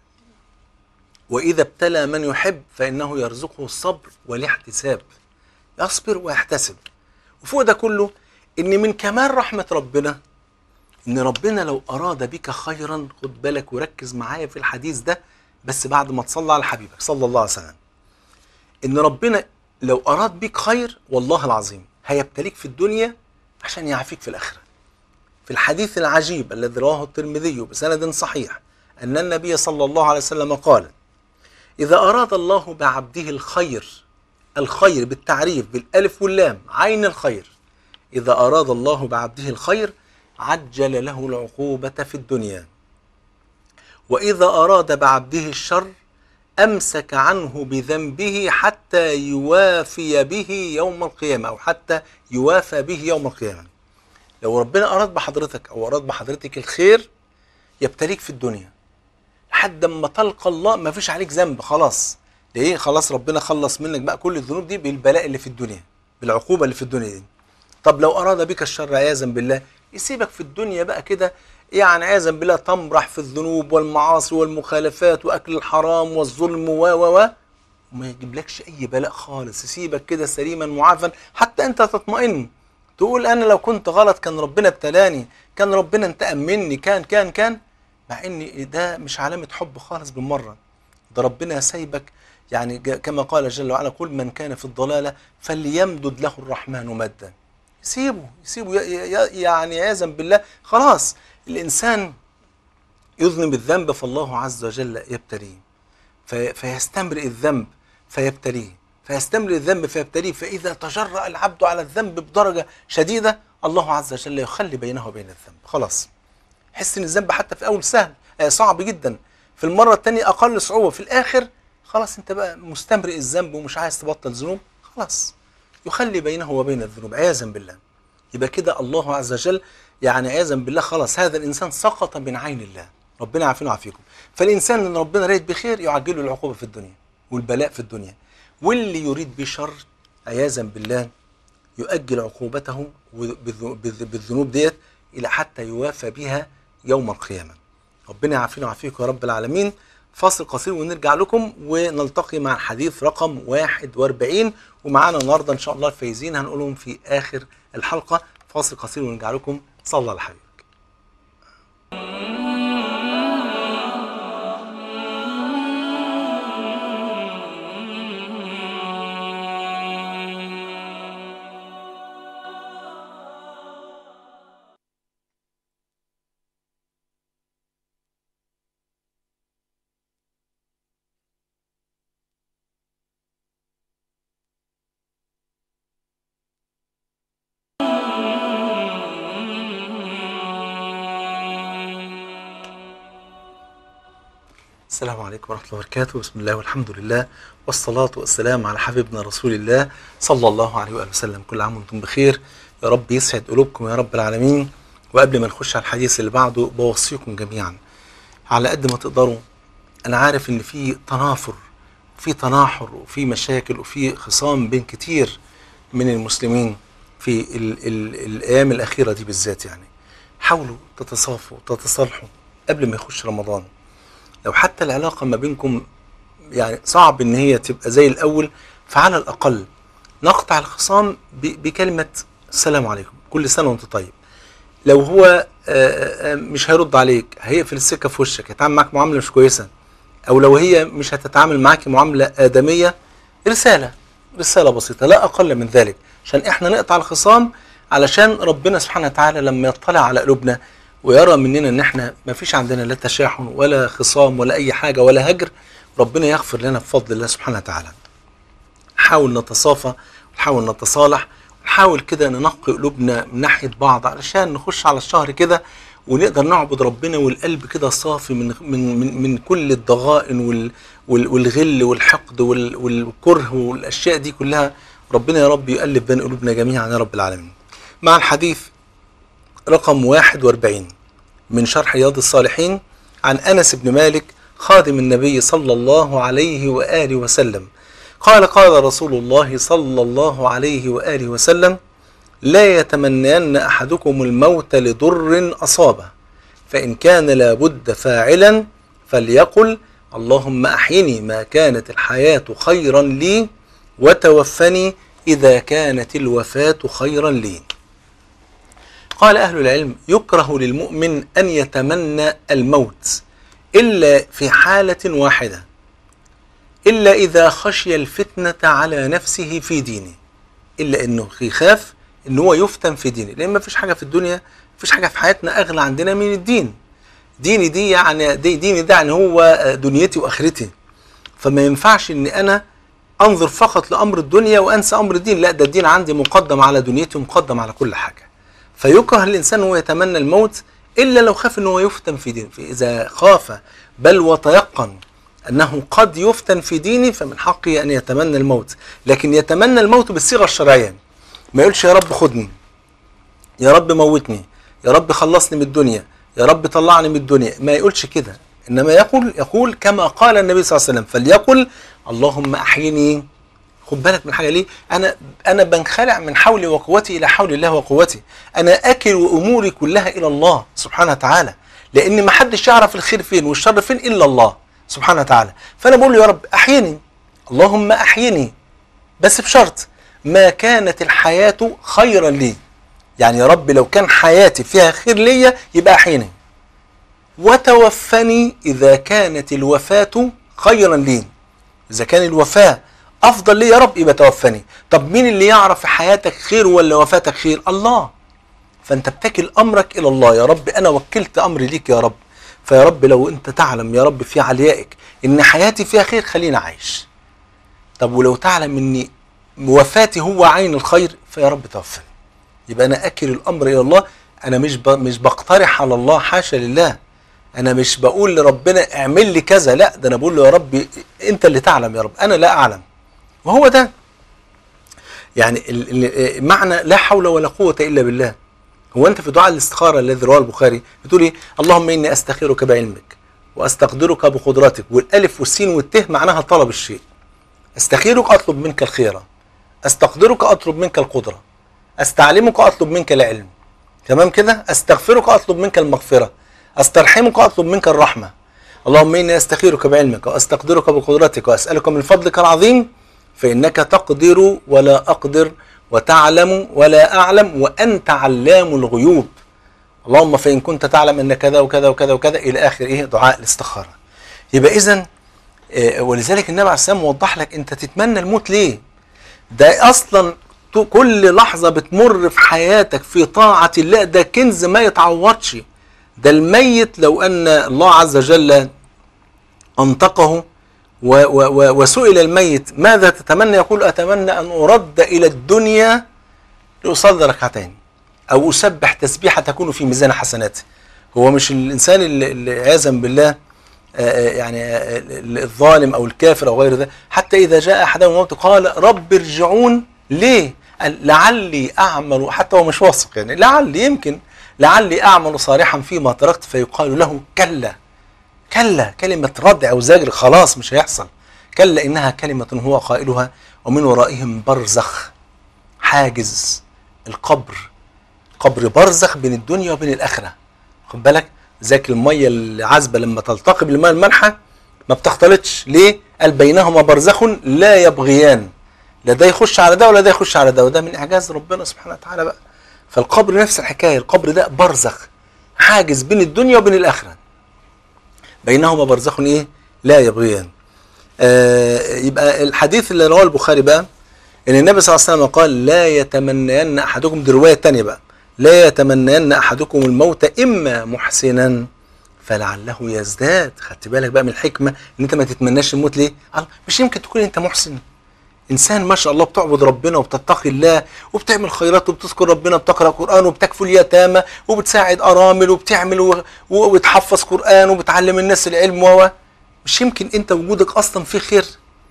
واذا ابتلى من يحب فانه يرزقه الصبر والاحتساب يصبر ويحتسب وفوق ده كله ان من كمال رحمه ربنا ان ربنا لو اراد بك خيرا خد بالك وركز معايا في الحديث ده بس بعد ما تصلى على حبيبك صلى الله عليه وسلم ان ربنا لو اراد بك خير والله العظيم هيبتليك في الدنيا عشان يعافيك في الاخره في الحديث العجيب الذي رواه الترمذي بسند صحيح ان النبي صلى الله عليه وسلم قال اذا اراد الله بعبده الخير الخير بالتعريف بالالف واللام عين الخير اذا اراد الله بعبده الخير عجل له العقوبة في الدنيا وإذا أراد بعبده الشر أمسك عنه بذنبه حتى يوافي به يوم القيامة أو حتى يوافى به يوم القيامة لو ربنا أراد بحضرتك أو أراد بحضرتك الخير يبتليك في الدنيا لحد ما تلقى الله ما فيش عليك ذنب خلاص ليه خلاص ربنا خلص منك بقى كل الذنوب دي بالبلاء اللي في الدنيا بالعقوبة اللي في الدنيا دي طب لو أراد بك الشر عياذا بالله يسيبك في الدنيا بقى كده يعني عياذا بالله تمرح في الذنوب والمعاصي والمخالفات واكل الحرام والظلم و و و وما يجيبلكش اي بلاء خالص يسيبك كده سليما معافا حتى انت تطمئن تقول انا لو كنت غلط كان ربنا ابتلاني كان ربنا انتقم مني كان كان كان مع ان ده مش علامه حب خالص بالمره ده ربنا سايبك يعني ج- كما قال جل وعلا قل من كان في الضلاله فليمدد له الرحمن مدا يسيبه يسيبه ي- ي- يعني عياذا بالله خلاص الانسان يذنب الذنب فالله عز وجل يبتليه في فيستمرئ الذنب فيبتليه فيستمرئ الذنب فيبتليه فاذا تجرأ العبد على الذنب بدرجه شديده الله عز وجل يخلي بينه وبين الذنب خلاص حس ان الذنب حتى في الاول سهل آه، صعب جدا في المره الثانيه اقل صعوبه في الاخر خلاص انت بقى مستمرئ الذنب ومش عايز تبطل ذنوب خلاص يخلي بينه وبين الذنوب عياذا بالله يبقى كده الله عز وجل يعني عياذا بالله خلاص هذا الانسان سقط من عين الله ربنا يعافينا ويعافيكم فالانسان اللي ربنا رايد بخير يعجله العقوبه في الدنيا والبلاء في الدنيا واللي يريد بشر عياذا بالله يؤجل عقوبته بالذ- بالذ- بالذنوب ديت الى حتى يوافى بها يوم القيامه ربنا يعافينا ويعافيكم يا رب العالمين فاصل قصير ونرجع لكم ونلتقي مع الحديث رقم 41 ومعانا النهارده ان شاء الله الفايزين هنقولهم في اخر الحلقه فاصل قصير ونرجع لكم صلى على حبيبك السلام عليكم ورحمة الله وبركاته بسم الله والحمد لله والصلاة والسلام على حبيبنا رسول الله صلى الله عليه وآله وسلم كل عام وانتم بخير يا رب يسعد قلوبكم يا رب العالمين وقبل ما نخش على الحديث اللي بعده بوصيكم جميعا على قد ما تقدروا أنا عارف إن في تنافر في تناحر وفي مشاكل وفي خصام بين كتير من المسلمين في ال ال الأيام الأخيرة دي بالذات يعني حاولوا تتصافوا تتصالحوا قبل ما يخش رمضان لو حتى العلاقة ما بينكم يعني صعب ان هي تبقى زي الاول فعلى الاقل نقطع الخصام ب- بكلمة السلام عليكم كل سنة وانت طيب لو هو آه، آه، مش هيرد عليك هيقفل السكة في وشك هيتعامل معاك معاملة مش كويسة او لو هي مش هتتعامل معاك معاملة آدمية رسالة رسالة بسيطة لا اقل من ذلك عشان احنا نقطع الخصام علشان ربنا سبحانه وتعالى لما يطلع على قلوبنا ويرى مننا ان احنا ما فيش عندنا لا تشاحن ولا خصام ولا اي حاجه ولا هجر ربنا يغفر لنا بفضل الله سبحانه وتعالى. نحاول نتصافى ونحاول نتصالح ونحاول كده ننقي قلوبنا من ناحيه بعض علشان نخش على الشهر كده ونقدر نعبد ربنا والقلب كده صافي من من من, من كل الضغائن وال وال والغل والحقد وال والكره والاشياء دي كلها ربنا يا رب يؤلف بين قلوبنا جميعا يا رب العالمين. مع الحديث رقم 41 من شرح رياض الصالحين عن انس بن مالك خادم النبي صلى الله عليه واله وسلم قال قال رسول الله صلى الله عليه واله وسلم لا يتمنين احدكم الموت لضر اصابه فان كان لابد فاعلا فليقل اللهم احيني ما كانت الحياه خيرا لي وتوفني اذا كانت الوفاه خيرا لي قال أهل العلم يكره للمؤمن أن يتمنى الموت إلا في حالة واحدة إلا إذا خشي الفتنة على نفسه في دينه إلا إنه يخاف إن هو يفتن في دينه لأن ما فيش حاجة في الدنيا فيش حاجة في حياتنا أغلى عندنا من الدين ديني دي يعني دي ديني ده يعني هو دنيتي وآخرتي فما ينفعش إن أنا أنظر فقط لأمر الدنيا وأنسى أمر الدين لا ده الدين عندي مقدم على دنيتي ومقدم على كل حاجة فيكره الانسان هو يتمنى الموت الا لو خاف ان هو يفتن في دينه فاذا خاف بل وتيقن انه قد يفتن في دينه فمن حقه ان يتمنى الموت لكن يتمنى الموت بالصيغه الشرعيه ما يقولش يا رب خدني يا رب موتني يا رب خلصني من الدنيا يا رب طلعني من الدنيا ما يقولش كده انما يقول يقول كما قال النبي صلى الله عليه وسلم فليقل اللهم احيني خد بالك من حاجه ليه انا انا بنخلع من حولي وقوتي الى حول الله وقوتي انا اكل اموري كلها الى الله سبحانه وتعالى لان ما حدش يعرف الخير فين والشر فين الا الله سبحانه وتعالى فانا بقول له يا رب احيني اللهم احيني بس بشرط ما كانت الحياه خيرا لي يعني يا رب لو كان حياتي فيها خير ليا يبقى احيني وتوفني اذا كانت الوفاه خيرا لي اذا كان الوفاه افضل لي يا رب يبقى توفني طب مين اللي يعرف في حياتك خير ولا وفاتك خير الله فانت بتكل امرك الى الله يا رب انا وكلت امري ليك يا رب فيا رب لو انت تعلم يا رب في عليائك ان حياتي فيها خير خليني عايش طب ولو تعلم ان وفاتي هو عين الخير فيا رب توفني يبقى انا اكل الامر الى الله انا مش ب... مش بقترح على الله حاشا لله انا مش بقول لربنا اعمل لي كذا لا ده انا بقول له يا رب انت اللي تعلم يا رب انا لا اعلم وهو ده يعني ال- ال- معنى لا حول ولا قوة إلا بالله هو أنت في دعاء الاستخارة الذي رواه البخاري بتقول إيه اللهم إني أستخيرك بعلمك وأستقدرك بقدرتك والألف والسين والته معناها طلب الشيء أستخيرك أطلب منك الخيرة أستقدرك أطلب منك القدرة أستعلمك أطلب منك العلم تمام كده أستغفرك أطلب منك المغفرة أسترحمك أطلب منك الرحمة اللهم إني أستخيرك بعلمك وأستقدرك بقدرتك وأسألك من فضلك العظيم فإنك تقدر ولا أقدر وتعلم ولا أعلم وأنت علام الغيوب اللهم فإن كنت تعلم أن كذا وكذا وكذا وكذا إلى آخر إيه دعاء الاستخارة يبقى إذا ولذلك النبي عليه السلام وضح لك أنت تتمنى الموت ليه ده أصلا ت- كل لحظة بتمر في حياتك في طاعة الله ده كنز ما يتعوضش ده الميت لو أن الله عز وجل أنطقه و و و وسئل الميت ماذا تتمنى يقول أتمنى أن أرد إلى الدنيا لأصلي ركعتين أو أسبح تسبيحة تكون في ميزان حسناته هو مش الإنسان اللي اللي عياذا بالله آه، آه، يعني آه، الظالم أو الكافر أو غير ذلك حتى إذا جاء أحدهم الموت قال رب ارجعون ليه؟ قال لعلي أعمل حتى هو مش واثق يعني لعلي يمكن لعلي أعمل صالحا فيما تركت فيقال له كلا كلا كلمة ردع وزجر خلاص مش هيحصل كلا إنها كلمة هو قائلها ومن ورائهم برزخ حاجز القبر قبر برزخ بين الدنيا وبين الآخرة خد بالك ذاك المية العذبة لما تلتقي بالماء المالحة ما بتختلطش ليه؟ قال بينهما برزخ لا يبغيان لا ده يخش على ده ولا ده يخش على ده وده من إعجاز ربنا سبحانه وتعالى بقى فالقبر نفس الحكاية القبر ده برزخ حاجز بين الدنيا وبين الآخرة بينهما برزخ ايه لا يبغيان آه يبقى الحديث اللي رواه البخاري بقى ان النبي صلى الله عليه وسلم قال لا يتمنين احدكم دي روايه تانية بقى لا يتمنين احدكم الموت اما محسنا فلعله يزداد خدت بالك بقى من الحكمه ان انت ما تتمناش الموت ليه الله مش يمكن تكون انت محسن انسان ما شاء الله بتعبد ربنا وبتتقي الله وبتعمل خيرات وبتذكر ربنا بتقرا قران وبتكفل اليتامى وبتساعد ارامل وبتعمل و- و- وبتحفظ قران وبتعلم الناس العلم و مش يمكن انت وجودك اصلا في خير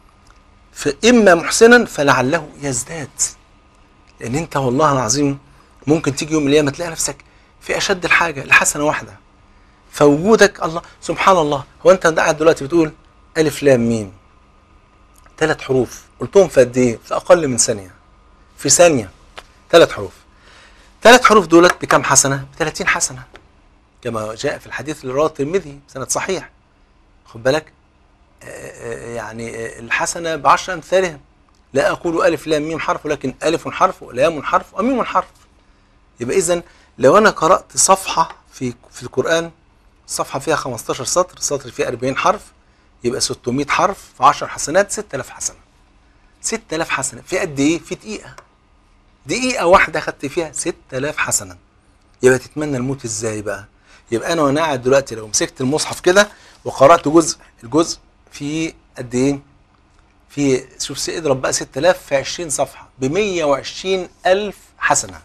فاما محسنا فلعله يزداد لان انت والله العظيم ممكن تيجي يوم من الايام تلاقي نفسك في اشد الحاجه لحسنه واحده فوجودك الله سبحان الله هو انت قاعد دلوقتي بتقول الف لام ميم ثلاث حروف قلتهم في قد ايه؟ في اقل من ثانيه في ثانيه ثلاث حروف ثلاث حروف دولت بكم حسنه؟ ب 30 حسنه كما جاء في الحديث اللي رواه الترمذي سند صحيح خد بالك آه، آه، يعني آه، الحسنه بعشر امثالها لا اقول الف لام ميم حرف ولكن الف حرف ولام حرف وميم حرف يبقى اذا لو انا قرات صفحه في في القران الصفحه فيها 15 سطر سطر فيه 40 حرف يبقى 600 حرف في 10 حسنات 6000 حسنه 6000 حسنه في قد ايه في دقيقه دقيقه واحده خدت فيها 6000 حسنه يبقى تتمنى الموت ازاي بقى يبقى انا وانا قاعد دلوقتي لو مسكت المصحف كده وقرات جزء الجزء في قد ايه في شوف سي- اضرب بقى 6000 في 20 صفحه ب 120 الف حسنه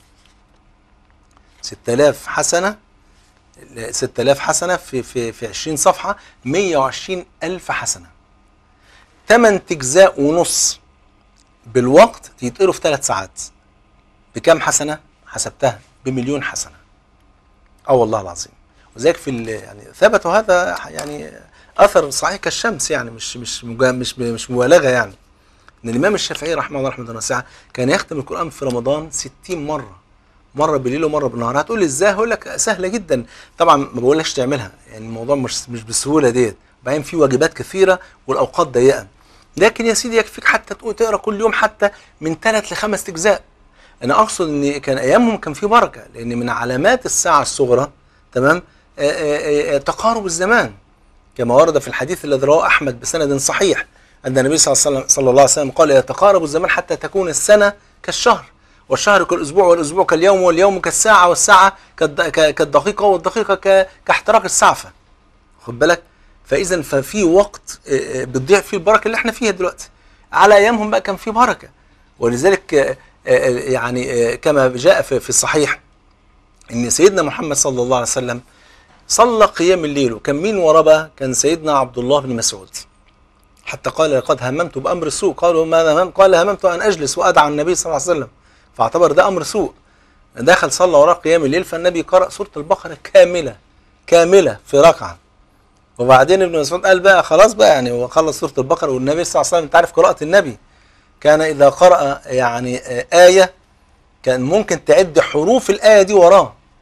6000 حسنه 6000 حسنه في في في 20 صفحه 120 الف حسنه 8 اجزاء ونص بالوقت يتقروا في 3 ساعات بكم حسنه حسبتها بمليون حسنه اه والله العظيم وذلك في ال- يعني ثبت هذا يعني اثر صحيح كالشمس يعني مش مش مجا- مش مش مبالغه يعني ان الامام الشافعي رحمه الله رحمه واسعه كان يختم القران في رمضان 60 مره مره بالليل ومره بالنهار هتقول لي ازاي هقول لك سهله جدا طبعا ما بقولكش تعملها يعني الموضوع مش مش بالسهوله ديت بعدين في واجبات كثيره والاوقات ضيقه لكن يا سيدي يكفيك حتى تقول تقرا كل يوم حتى من ثلاث لخمس اجزاء انا اقصد ان كان ايامهم كان في بركه لان من علامات الساعه الصغرى تمام آآ آآ آآ تقارب الزمان كما ورد في الحديث الذي رواه احمد بسند صحيح ان النبي صلى الله عليه وسلم صلى الله عليه وسلم قال يتقارب الزمان حتى تكون السنه كالشهر والشهر كالاسبوع والاسبوع كاليوم واليوم كالساعه والساعه كالد- ك- كالدقيقه والدقيقه ك- كاحتراق السعفه خد بالك فاذا ففي وقت آه، آه، بتضيع فيه البركه اللي احنا فيها دلوقتي على ايامهم بقى كان في بركه ولذلك آه، آه، يعني آه، كما جاء في في الصحيح ان سيدنا محمد صلى الله عليه وسلم صلى قيام الليل وكان مين وراه بقى؟ كان سيدنا عبد الله بن مسعود حتى قال لقد هممت بامر سوء قالوا ماذا هممت؟ قال هممت ان اجلس وادعى النبي صلى الله عليه وسلم فاعتبر ده امر سوء دخل صلى وراه قيام الليل فالنبي قرأ سورة البقرة كاملة كاملة في ركعة وبعدين ابن مسعود قال بقى خلاص بقى يعني هو خلص سورة البقرة والنبي صلى الله عليه وسلم انت عارف قراءة النبي كان إذا قرأ يعني آه، آية كان ممكن تعد حروف الآية دي وراه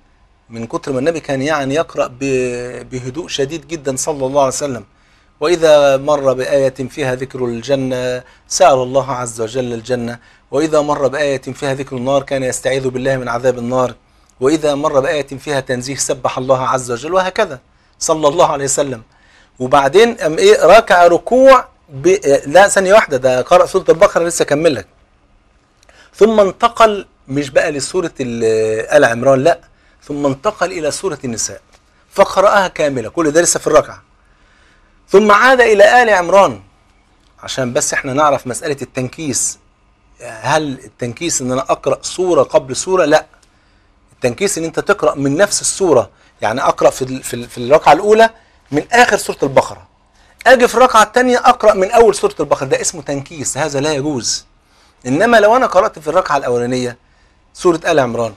من كتر ما النبي كان يعني يقرأ ب- بهدوء شديد جدا صلى الله عليه وسلم وإذا مر بآية فيها ذكر الجنة سأل الله عز وجل الجنة وإذا مر بآية فيها ذكر النار كان يستعيذ بالله من عذاب النار وإذا مر بآية فيها تنزيه سبح الله عز وجل وهكذا صلى الله عليه وسلم وبعدين أم إيه ركع ركوع ب... لا ثانية واحدة ده قرأ سورة البقرة لسه أكمل لك ثم انتقل مش بقى لسورة ال- آل عمران لا ثم انتقل إلى سورة النساء فقرأها كاملة كل ده لسه في الركعة ثم عاد إلى آل عمران عشان بس احنا نعرف مسألة التنكيس هل التنكيس ان انا اقرأ سورة قبل سورة لا التنكيس ان انت تقرأ من نفس السورة يعني اقرأ في ال- في ال- في الركعة الاولى من اخر سورة البقرة اجي في الركعة الثانية اقرأ من اول سورة البقرة ده اسمه تنكيس هذا لا يجوز انما لو انا قرأت في الركعة الاولانية سورة آل عمران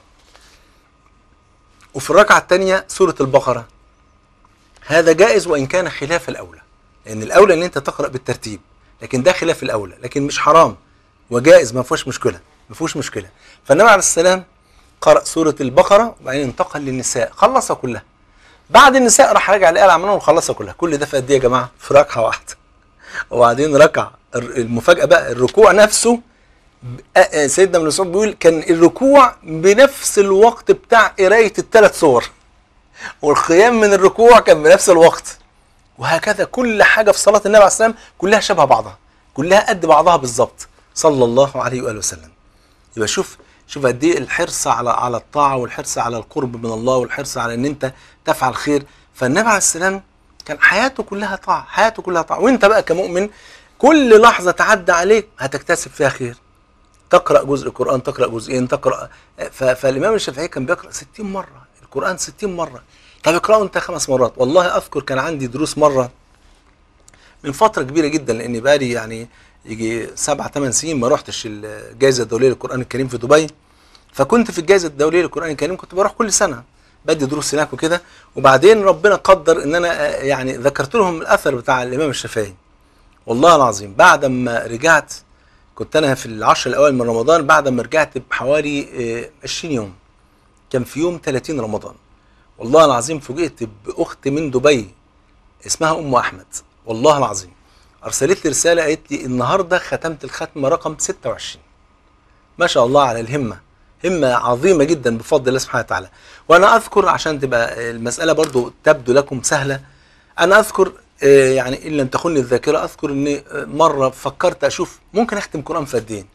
وفي الركعة الثانية سورة البقرة هذا جائز وإن كان خلاف الأولى لأن الأولى إن أنت تقرأ بالترتيب لكن ده خلاف الأولى لكن مش حرام وجائز ما فيهوش مشكلة ما فيهوش مشكلة فالنبي عليه السلام قرأ سورة البقرة وبعدين انتقل للنساء خلصها كلها بعد النساء راح راجع لآل عمران وخلصها كلها كل ده في قد إيه يا جماعة في ركعة واحدة وبعدين ركع الر- المفاجأة بقى الركوع نفسه آه، آه، سيدنا ابن مسعود بيقول كان الركوع بنفس الوقت بتاع قراية الثلاث سور والقيام من الركوع كان بنفس الوقت وهكذا كل حاجة في صلاة النبي عليه السلام كلها شبه بعضها كلها قد بعضها بالظبط صلى الله عليه وآله وسلم يبقى شوف شوف قد ايه الحرص على على الطاعة والحرص على القرب من الله والحرص على ان انت تفعل خير فالنبي عليه السلام كان حياته كلها طاعة حياته كلها طاعة وانت بقى كمؤمن كل لحظة تعدى عليك هتكتسب فيها خير تقرأ جزء قرآن تقرأ جزئين تقرأ ف- فالإمام الشافعي كان بيقرأ 60 مرة القرآن 60 مرة طب اقرأه أنت خمس مرات والله أذكر كان عندي دروس مرة من فترة كبيرة جدا لأني بقالي يعني يجي سبع ثمان سنين ما رحتش الجائزة الدولية للقرآن الكريم في دبي فكنت في الجائزة الدولية للقرآن الكريم كنت بروح كل سنة بدي دروس هناك وكده وبعدين ربنا قدر ان انا آه، يعني ذكرت لهم الاثر بتاع الامام الشافعي والله العظيم بعد ما رجعت كنت انا في العشر الاوائل من رمضان بعد ما رجعت بحوالي آه، 20 يوم كان في يوم 30 رمضان والله العظيم فوجئت باخت من دبي اسمها ام احمد والله العظيم ارسلت لي رساله قالت لي النهارده ختمت الختمه رقم 26 ما شاء الله على الهمه همه عظيمه جدا بفضل الله سبحانه وتعالى وانا اذكر عشان تبقى المساله برضو تبدو لكم سهله انا اذكر آه، يعني ان لم تخني الذاكره اذكر اني آه، مره فكرت اشوف ممكن اختم قران في قد ايه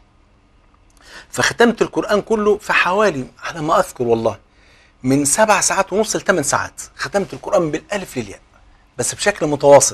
فختمت القران كله في حوالي على ما اذكر والله من سبع ساعات ونص لثمان ساعات ختمت القران بالالف للياء بس بشكل متواصل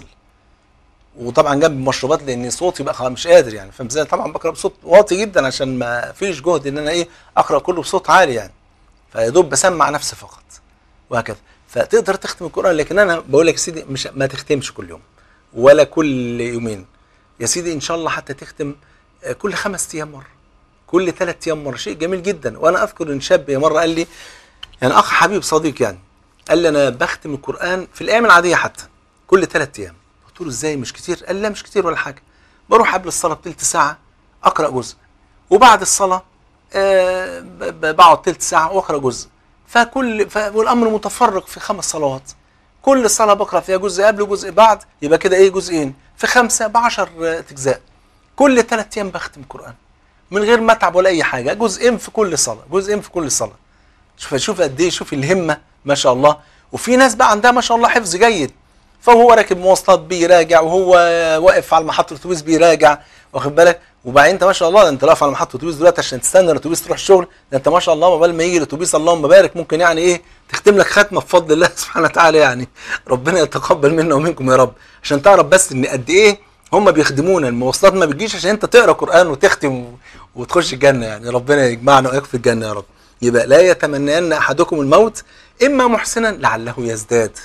وطبعا جنب مشروبات لان صوتي بقى خلاص مش قادر يعني فاهم ازاي طبعا بقرا بصوت واطي جدا عشان ما فيش جهد ان انا ايه اقرا كله بصوت عالي يعني فيا دوب بسمع نفسي فقط وهكذا فتقدر تختم القران لكن انا بقول لك يا سيدي مش ما تختمش كل يوم ولا كل يومين يا سيدي ان شاء الله حتى تختم آه، كل خمس ايام مره كل ثلاث ايام مره شيء جميل جدا وانا اذكر ان شاب مره قال لي يعني اخ حبيب صديق يعني قال لي انا بختم القران في الايام العاديه حتى كل ثلاث ايام قلت له ازاي مش كتير قال لا مش كتير ولا حاجه بروح قبل الصلاه بتلت ساعه اقرا جزء وبعد الصلاه آه، ب- ب- بقعد تلت ساعه واقرا جزء فكل ف... والامر متفرق في خمس صلوات كل صلاه بقرا فيها جزء قبل وجزء بعد يبقى كده ايه جزئين في خمسه بعشر آه، اجزاء كل ثلاث ايام بختم القران من غير ما اتعب ولا اي حاجه جزئين في كل صلاه جزئين في كل صلاه شوف شوف قد ايه شوف الهمه ما شاء الله وفي ناس بقى عندها ما شاء الله حفظ جيد فهو راكب مواصلات بيراجع وهو واقف على محطه الاتوبيس بيراجع واخد بالك وبعدين انت ما شاء الله ده انت واقف على محطه الاتوبيس دلوقتي عشان تستنى الاتوبيس تروح الشغل ده انت ما شاء الله قبل ما يجي الاتوبيس اللهم بارك ممكن يعني ايه تختم لك ختمه بفضل الله سبحانه وتعالى يعني ربنا يتقبل منا ومنكم يا رب عشان تعرف بس ان قد ايه هم بيخدمونا المواصلات ما بتجيش عشان انت تقرا قران وتختم و- وتخش الجنه يعني ربنا يجمعنا واياكم في الجنه يا رب يبقى لا يتمنين احدكم الموت اما محسنا لعله يزداد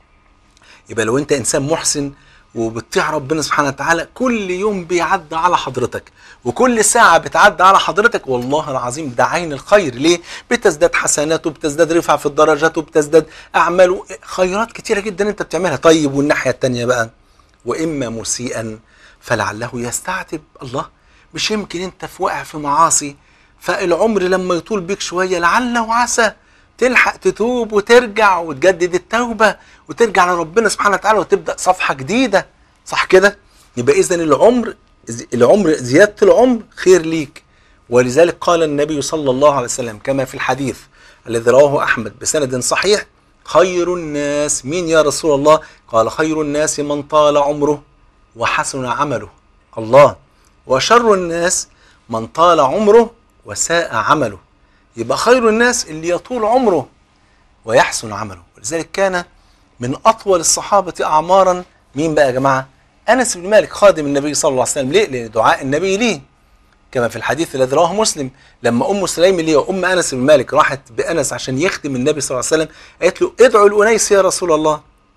يبقى لو انت انسان محسن وبتطيع ربنا سبحانه وتعالى كل يوم بيعدي على حضرتك وكل ساعة بتعدي على حضرتك والله العظيم ده عين الخير ليه؟ بتزداد حسنات وبتزداد رفعة في الدرجات وبتزداد أعمال خيرات كتيرة جدا أنت بتعملها طيب والناحية التانية بقى وإما مسيئا فلعله يستعتب الله مش يمكن أنت في واقع في معاصي فالعمر لما يطول بيك شوية لعل وعسى تلحق تتوب وترجع وتجدد التوبة وترجع لربنا سبحانه وتعالى وتبدأ صفحة جديدة صح كده يبقى إذا العمر العمر زيادة العمر خير ليك ولذلك قال النبي صلى الله عليه وسلم كما في الحديث الذي رواه أحمد بسند صحيح خير الناس مين يا رسول الله قال خير الناس من طال عمره وحسن عمله الله وشر الناس من طال عمره وساء عمله يبقى خير الناس اللي يطول عمره ويحسن عمله ولذلك كان من أطول الصحابة أعمارا مين بقى يا جماعة أنس بن مالك خادم النبي صلى الله عليه وسلم ليه لأن دعاء النبي ليه كما في الحديث الذي رواه مسلم لما ام سليم اللي هي ام انس بن مالك راحت بانس عشان يخدم النبي صلى الله عليه وسلم قالت له ادعو لانيس يا رسول الله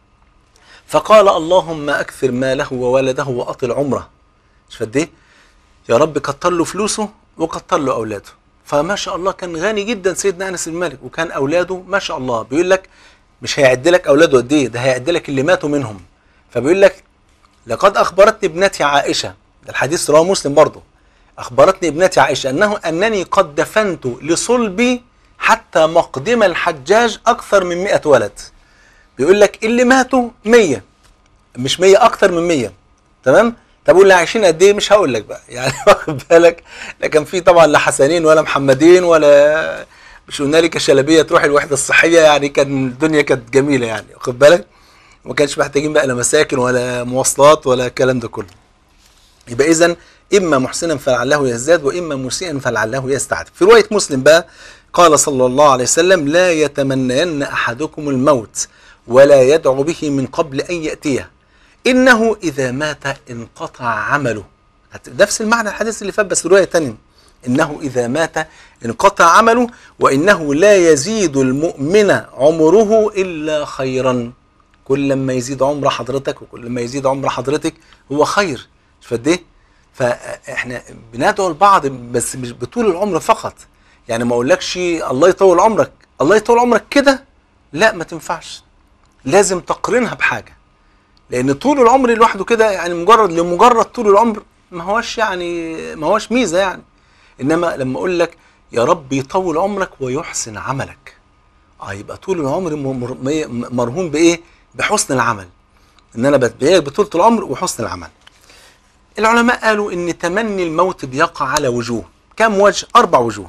فقال اللهم اكثر ماله وولده واطل عمره مش قد ايه يا رب كتر له فلوسه وكتر له اولاده فما شاء الله كان غني جدا سيدنا انس بن مالك وكان اولاده ما شاء الله بيقول لك مش هيعد لك اولاده قد ايه ده هيعد لك اللي ماتوا منهم فبيقول لك لقد اخبرتني ابنتي عائشه ده الحديث رواه مسلم برضه أخبرتني ابنتي عائشة أنه أنني قد دفنت لصلبي حتى مقدم الحجاج أكثر من مئة ولد بيقول لك اللي ماتوا مية مش مية أكثر من مية تمام طب واللي عايشين قد ايه مش هقول لك بقى يعني واخد بالك لا كان في طبعا لا حسنين ولا محمدين ولا مش قلنا لك شلبيه تروح الوحده الصحيه يعني كان الدنيا كانت جميله يعني واخد بالك وما كانش محتاجين بقى لا مساكن ولا مواصلات ولا الكلام ده كله يبقى اذا إما محسنا فلعله يزداد وإما مسيئا فلعله يستعتب في رواية مسلم بقى قال صلى الله عليه وسلم لا يتمنين أحدكم الموت ولا يدعو به من قبل أن يأتيه إنه إذا مات انقطع عمله نفس المعنى الحديث اللي فات بس رواية تانية إنه إذا مات انقطع عمله وإنه لا يزيد المؤمن عمره إلا خيرا كل ما يزيد عمر حضرتك وكل ما يزيد عمر حضرتك هو خير مش فاهم ايه؟ فاحنا بندعو لبعض بس مش بطول العمر فقط يعني ما اقولكش الله يطول عمرك الله يطول عمرك كده لا ما تنفعش لازم تقرنها بحاجه لان طول العمر لوحده كده يعني مجرد لمجرد طول العمر ما هوش يعني ما هوش ميزه يعني انما لما اقول لك يا رب يطول عمرك ويحسن عملك اه يبقى طول العمر مرهون بايه بحسن العمل ان انا بتبيعك بطولة العمر وحسن العمل العلماء قالوا ان تمني الموت بيقع على وجوه كم وجه اربع وجوه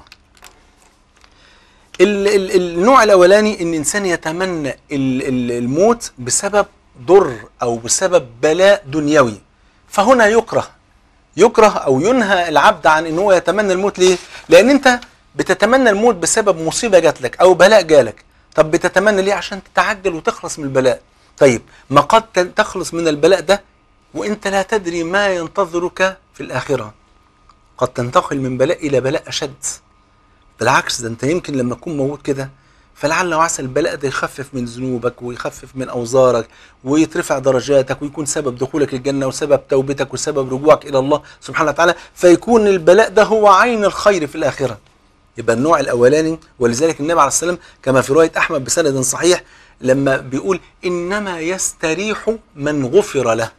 ال ال النوع الاولاني ان الانسان يتمنى ال ال الموت بسبب ضر او بسبب بلاء دنيوي فهنا يكره يكره او ينهى العبد عن ان هو يتمنى الموت ليه لان انت بتتمنى الموت بسبب مصيبه جات لك او بلاء جالك طب بتتمنى ليه عشان تتعجل وتخلص من البلاء طيب ما قد تخلص من البلاء ده وانت لا تدري ما ينتظرك في الاخره قد تنتقل من بلاء الى بلاء اشد بالعكس ده انت يمكن لما تكون موجود كده فلعل وعسى البلاء ده يخفف من ذنوبك ويخفف من اوزارك ويترفع درجاتك ويكون سبب دخولك الجنه وسبب توبتك وسبب رجوعك الى الله سبحانه وتعالى فيكون البلاء ده هو عين الخير في الاخره يبقى النوع الاولاني ولذلك النبي عليه السلام كما في روايه احمد بسند صحيح لما بيقول انما يستريح من غفر له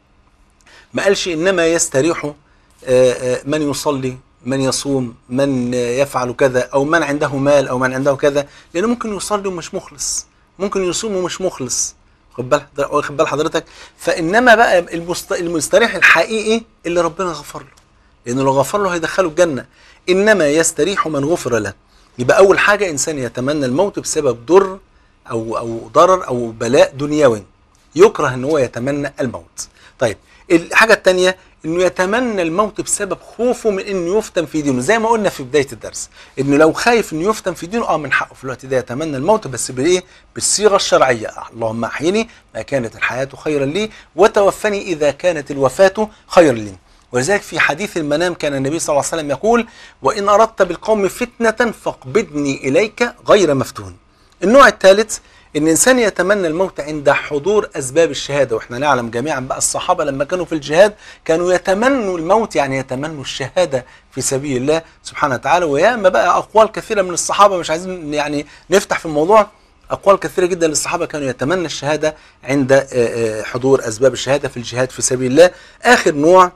ما قالش انما يستريح من يصلي من يصوم من يفعل كذا او من عنده مال او من عنده كذا لانه ممكن يصلي ومش مخلص ممكن يصوم ومش مخلص خد بال واخد بال حضرتك فانما بقى المستريح الحقيقي اللي ربنا غفر له لانه لو غفر له هيدخله الجنه انما يستريح من غفر له يبقى اول حاجه انسان يتمنى الموت بسبب ضر او او ضرر او بلاء دنيوي يكره ان هو يتمنى الموت طيب الحاجه الثانيه انه يتمنى الموت بسبب خوفه من انه يفتن في دينه زي ما قلنا في بدايه الدرس انه لو خايف انه يفتن في دينه اه من حقه في الوقت ده يتمنى الموت بس بايه بالصيغه الشرعيه اللهم احيني ما كانت الحياه خيرا لي وتوفني اذا كانت الوفاه خيرا لي ولذلك في حديث المنام كان النبي صلى الله عليه وسلم يقول وان اردت بالقوم فتنه فاقبضني اليك غير مفتون النوع الثالث ان الانسان يتمنى الموت عند حضور اسباب الشهاده واحنا نعلم جميعا بقى الصحابه لما كانوا في الجهاد كانوا يتمنوا الموت يعني يتمنوا الشهاده في سبيل الله سبحانه وتعالى وياما بقى اقوال كثيره من الصحابه مش عايزين يعني نفتح في الموضوع اقوال كثيره جدا للصحابه كانوا يتمنى الشهاده عند حضور اسباب الشهاده في الجهاد في سبيل الله اخر نوع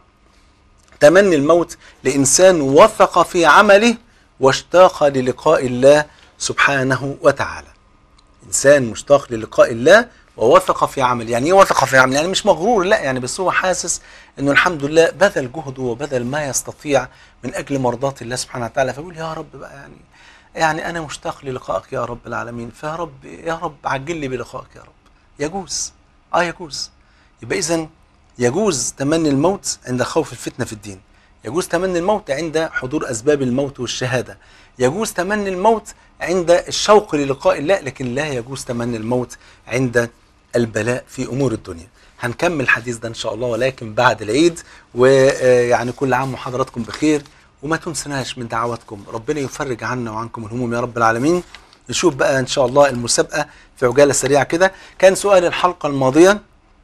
تمني الموت لانسان وثق في عمله واشتاق للقاء الله سبحانه وتعالى انسان مشتاق للقاء الله ووثق في عمل يعني ايه وثق في عمل يعني مش مغرور لا يعني بس هو حاسس انه الحمد لله بذل جهده وبذل ما يستطيع من اجل مرضاة الله سبحانه وتعالى فبيقول يا رب بقى يعني يعني انا مشتاق للقائك يا رب العالمين فيا رب يا رب عجل لي بلقائك يا رب يجوز اه يجوز يبقى اذا يجوز تمني الموت عند خوف الفتنه في الدين يجوز تمني الموت عند حضور اسباب الموت والشهاده يجوز تمني الموت عند الشوق للقاء الله لكن لا يجوز تمني الموت عند البلاء في امور الدنيا هنكمل الحديث ده ان شاء الله ولكن بعد العيد ويعني كل عام وحضراتكم بخير وما تنسناش من دعواتكم ربنا يفرج عنا وعنكم الهموم يا رب العالمين نشوف بقى ان شاء الله المسابقه في عجاله سريعه كده كان سؤال الحلقه الماضيه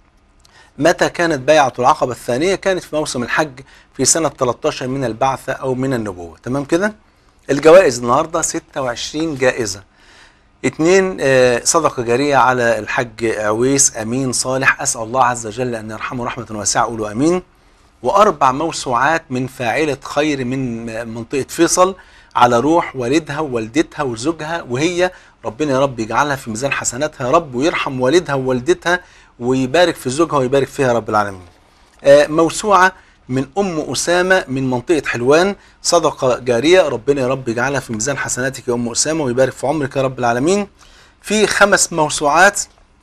متى كانت بيعة العقبة الثانية كانت في موسم الحج في سنة 13 من البعثة أو من النبوة تمام كده الجوائز النهاردة 26 جائزة اتنين آه، صدقة جارية على الحج عويس أمين صالح أسأل الله عز وجل أن يرحمه رحمة واسعة قولوا أمين وأربع موسوعات من فاعلة خير من منطقة فيصل على روح والدها ووالدتها وزوجها وهي ربنا يا رب يجعلها في ميزان حسناتها يا رب ويرحم والدها ووالدتها ويبارك في زوجها ويبارك فيها يا رب العالمين آه، موسوعة من أم أسامة من منطقة حلوان صدقة جارية ربنا يا رب يجعلها في ميزان حسناتك يا أم أسامة ويبارك في عمرك يا رب العالمين في خمس موسوعات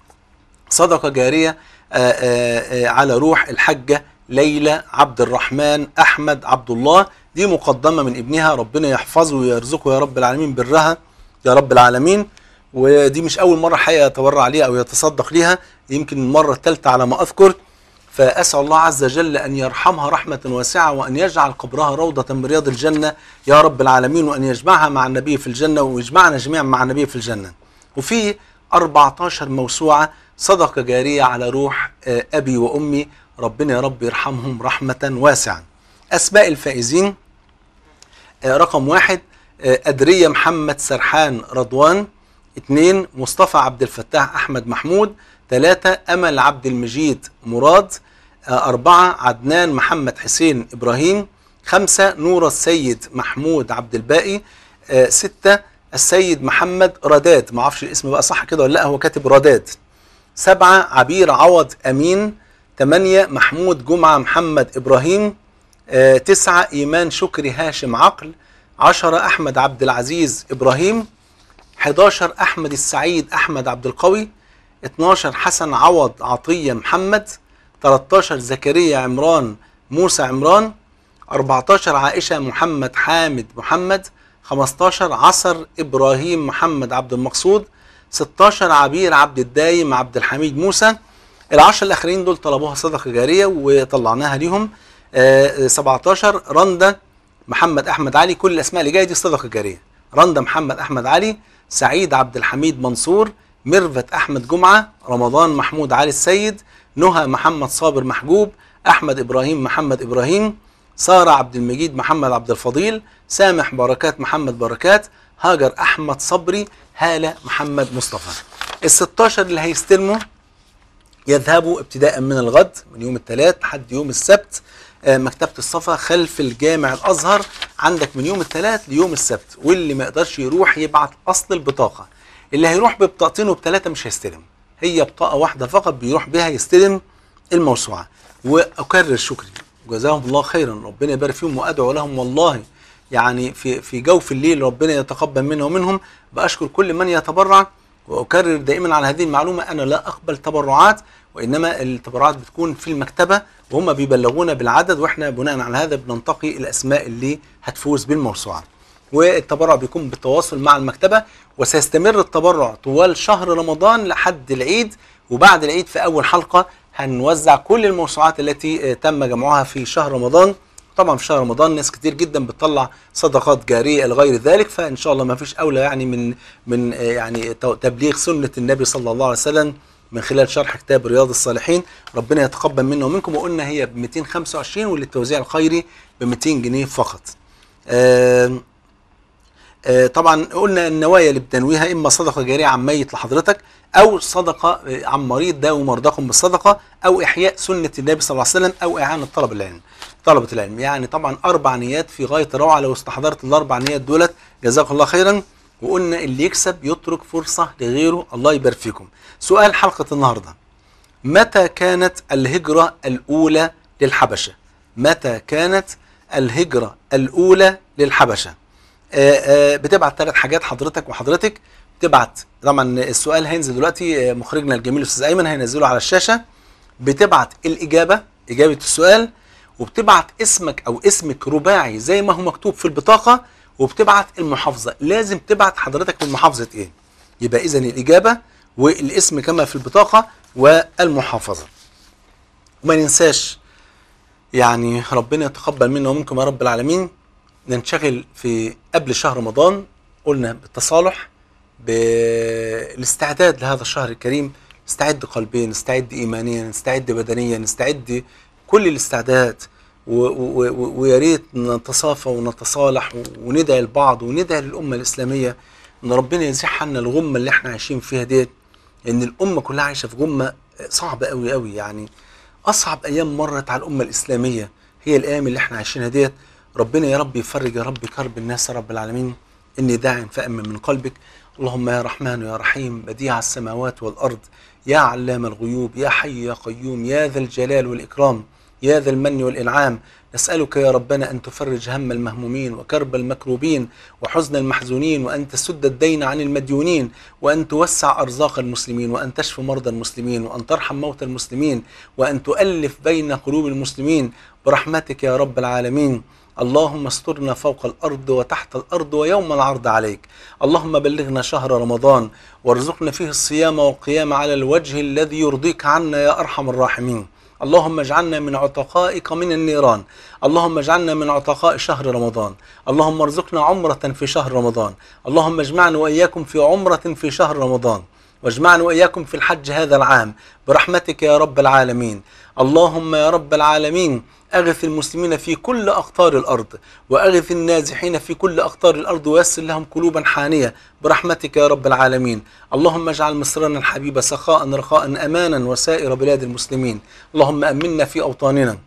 صدقة جارية آه، آه، آه، على روح الحجة ليلى عبد الرحمن أحمد عبد الله دي مقدمة من ابنها ربنا يحفظه ويرزقه يا رب العالمين برها يا رب العالمين ودي مش أول مرة حقيقة يتبرع ليها أو يتصدق ليها يمكن المرة الثالثة على ما أذكر فأسأل الله عز وجل أن يرحمها رحمة واسعة وأن يجعل قبرها روضة من رياض الجنة يا رب العالمين وأن يجمعها مع النبي في الجنة ويجمعنا جميعا مع النبي في الجنة وفي 14 موسوعة صدقة جارية على روح آه، أبي وأمي ربنا يا رب يرحمهم رحمة واسعة أسماء الفائزين آه، رقم واحد آه، أدرية محمد سرحان رضوان اثنين مصطفى عبد الفتاح أحمد محمود ثلاثة أمل عبد المجيد مراد آه، أربعة عدنان محمد حسين إبراهيم خمسة نور السيد محمود عبد الباقي آه، ستة السيد محمد راداد ما اعرفش الاسم بقى صح كده ولا لا هو كاتب راداد سبعة عبير عوض أمين ثمانية محمود جمعة محمد إبراهيم آه، تسعة إيمان شكري هاشم عقل عشرة أحمد عبد العزيز إبراهيم 11 أحمد السعيد أحمد عبد القوي 12 حسن عوض عطية محمد 13 زكريا عمران موسى عمران 14 عائشة محمد حامد محمد 15 عصر إبراهيم محمد عبد المقصود 16 عبير عبد الدايم عبد الحميد موسى العشر الأخرين دول طلبوها صدقة جارية وطلعناها ليهم آه، 17 رندا محمد أحمد علي كل الأسماء اللي جاية دي صدقة جارية رندا محمد أحمد علي سعيد عبد الحميد منصور ميرفت أحمد جمعة رمضان محمود علي السيد نهى محمد صابر محجوب أحمد إبراهيم محمد إبراهيم سارة عبد المجيد محمد عبد الفضيل سامح بركات محمد بركات هاجر أحمد صبري هالة محمد مصطفى ال 16 اللي هيستلموا يذهبوا ابتداء من الغد من يوم الثلاث لحد يوم السبت آه، مكتبة الصفا خلف الجامع الأزهر عندك من يوم الثلاث ليوم السبت واللي ما يقدرش يروح يبعت أصل البطاقة اللي هيروح ببطاقتين وبثلاثة مش هيستلم هي بطاقة واحدة فقط بيروح بها يستلم الموسوعة وأكرر شكري جزاهم الله خيرا ربنا يبارك فيهم وأدعو لهم والله يعني في في جوف الليل ربنا يتقبل منا ومنهم بأشكر كل من يتبرع وأكرر دائما على هذه المعلومة أنا لا أقبل تبرعات وإنما التبرعات بتكون في المكتبة وهم بيبلغونا بالعدد وإحنا بناء على هذا بننتقي الأسماء اللي هتفوز بالموسوعة والتبرع بيكون بالتواصل مع المكتبة وسيستمر التبرع طوال شهر رمضان لحد العيد وبعد العيد في أول حلقة هنوزع كل الموسوعات التي آه، تم جمعها في شهر رمضان طبعا في شهر رمضان ناس كتير جدا بتطلع صدقات جاريه لغير ذلك فان شاء الله ما فيش اولى يعني من من آه، يعني تو- تبليغ سنه النبي صلى الله عليه وسلم من خلال شرح كتاب رياض الصالحين ربنا يتقبل منا ومنكم وقلنا هي ب 225 وللتوزيع الخيري ب 200 جنيه فقط. آم، آه، طبعا قلنا النوايا اللي بتنويها اما صدقه جاريه عن ميت لحضرتك او صدقه آه، عن مريض داوي مرضاكم بالصدقه او احياء سنه النبي صلى الله عليه وسلم او اعانه طلب العلم طلبه العلم يعني طبعا اربع نيات في غايه الروعه لو استحضرت الاربع نيات دولت جزاك الله خيرا وقلنا اللي يكسب يترك فرصة لغيره الله يبارك فيكم سؤال حلقة النهاردة متى كانت الهجرة الأولى للحبشة متى كانت الهجرة الأولى للحبشة آه، آه، بتبعت ثلاث حاجات حضرتك وحضرتك بتبعت طبعا السؤال هينزل دلوقتي آه، مخرجنا الجميل الاستاذ ايمن هينزله على الشاشه بتبعت الاجابه اجابه السؤال وبتبعت اسمك او اسمك رباعي زي ما هو مكتوب في البطاقه وبتبعت المحافظه لازم تبعت حضرتك من محافظه ايه يبقى اذا الاجابه والاسم كما في البطاقه والمحافظه وما ننساش يعني ربنا يتقبل منا ومنكم يا رب العالمين ننشغل في قبل شهر رمضان قلنا بالتصالح بالاستعداد لهذا الشهر الكريم نستعد قلبيا نستعد ايمانيا نستعد بدنيا نستعد كل الاستعداد و- و- و- ويا ريت نتصافى ونتصالح وندعي لبعض وندعي للامه الاسلاميه ان ربنا يزيح عنا الغمه اللي احنا عايشين فيها ديت ان الامه كلها عايشه في غمه صعبه قوي قوي يعني اصعب ايام مرت على الامه الاسلاميه هي الايام اللي احنا عايشينها ديت ربنا يا رب يفرج يا رب كرب الناس يا رب العالمين اني داع فامن من قلبك اللهم يا رحمن يا رحيم بديع السماوات والارض يا علام الغيوب يا حي يا قيوم يا ذا الجلال والاكرام يا ذا المن والانعام نسالك يا ربنا ان تفرج هم المهمومين وكرب المكروبين وحزن المحزونين وان تسد الدين عن المديونين وان توسع ارزاق المسلمين وان تشفي مرضى المسلمين وان ترحم موتى المسلمين وان تؤلف بين قلوب المسلمين برحمتك يا رب العالمين اللهم استرنا فوق الارض وتحت الارض ويوم العرض عليك اللهم بلغنا شهر رمضان وارزقنا فيه الصيام والقيام على الوجه الذي يرضيك عنا يا ارحم الراحمين اللهم اجعلنا من عتقائك من النيران اللهم اجعلنا من عتقاء شهر رمضان اللهم ارزقنا عمرة في شهر رمضان اللهم اجمعنا وإياكم في عمرة في شهر رمضان واجمعنا وإياكم في الحج هذا العام برحمتك يا رب العالمين اللهم يا رب العالمين أغث المسلمين في كل أقطار الأرض وأغث النازحين في كل أقطار الأرض ويسر لهم قلوبا حانية برحمتك يا رب العالمين اللهم اجعل مصرنا الحبيب سخاء رخاء أمانا وسائر بلاد المسلمين اللهم أمنا في أوطاننا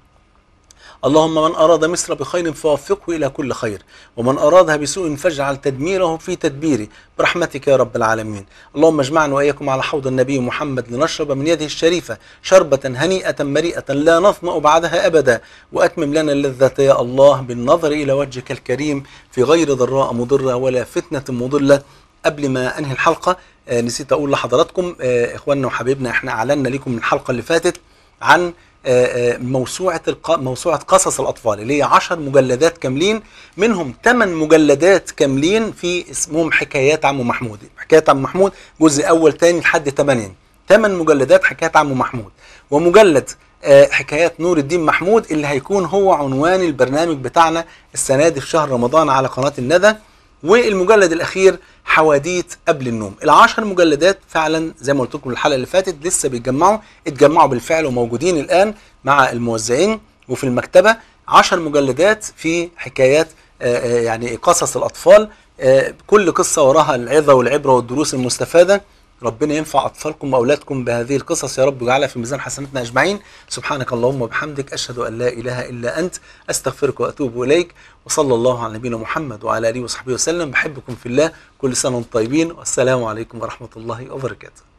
اللهم من أراد مصر بخير فوفقه إلى كل خير ومن أرادها بسوء فاجعل تدميره في تدبيره برحمتك يا رب العالمين اللهم اجمعنا وإياكم على حوض النبي محمد لنشرب من يده الشريفة شربة هنيئة مريئة لا نظمأ بعدها أبدا وأتمم لنا اللذة يا الله بالنظر إلى وجهك الكريم في غير ضراء مضرة ولا فتنة مضلة قبل ما أنهي الحلقة آه، نسيت أقول لحضراتكم آه، إخواننا وحبايبنا إحنا أعلنا لكم من الحلقة اللي فاتت عن آه، آه، موسوعة الق... موسوعة قصص الأطفال اللي هي 10 مجلدات كاملين منهم 8 مجلدات كاملين في اسمهم حكايات عم محمود حكايات عم محمود جزء أول تاني لحد 8 8 مجلدات حكايات عم محمود ومجلد آه، حكايات نور الدين محمود اللي هيكون هو عنوان البرنامج بتاعنا السنة دي في شهر رمضان على قناة الندى والمجلد الاخير حواديت قبل النوم العشر مجلدات فعلا زي ما قلت لكم الحلقه اللي فاتت لسه بيتجمعوا اتجمعوا بالفعل وموجودين الان مع الموزعين وفي المكتبه عشر مجلدات في حكايات آه، آه، يعني قصص الاطفال آه، كل قصه وراها العظه والعبره والدروس المستفاده ربنا ينفع اطفالكم واولادكم بهذه القصص يا رب واجعلها في ميزان حسناتنا اجمعين سبحانك اللهم وبحمدك اشهد ان لا اله الا انت استغفرك واتوب اليك وصلى الله على نبينا محمد وعلى اله وصحبه وسلم بحبكم في الله كل سنه وانتم طيبين والسلام عليكم ورحمه الله وبركاته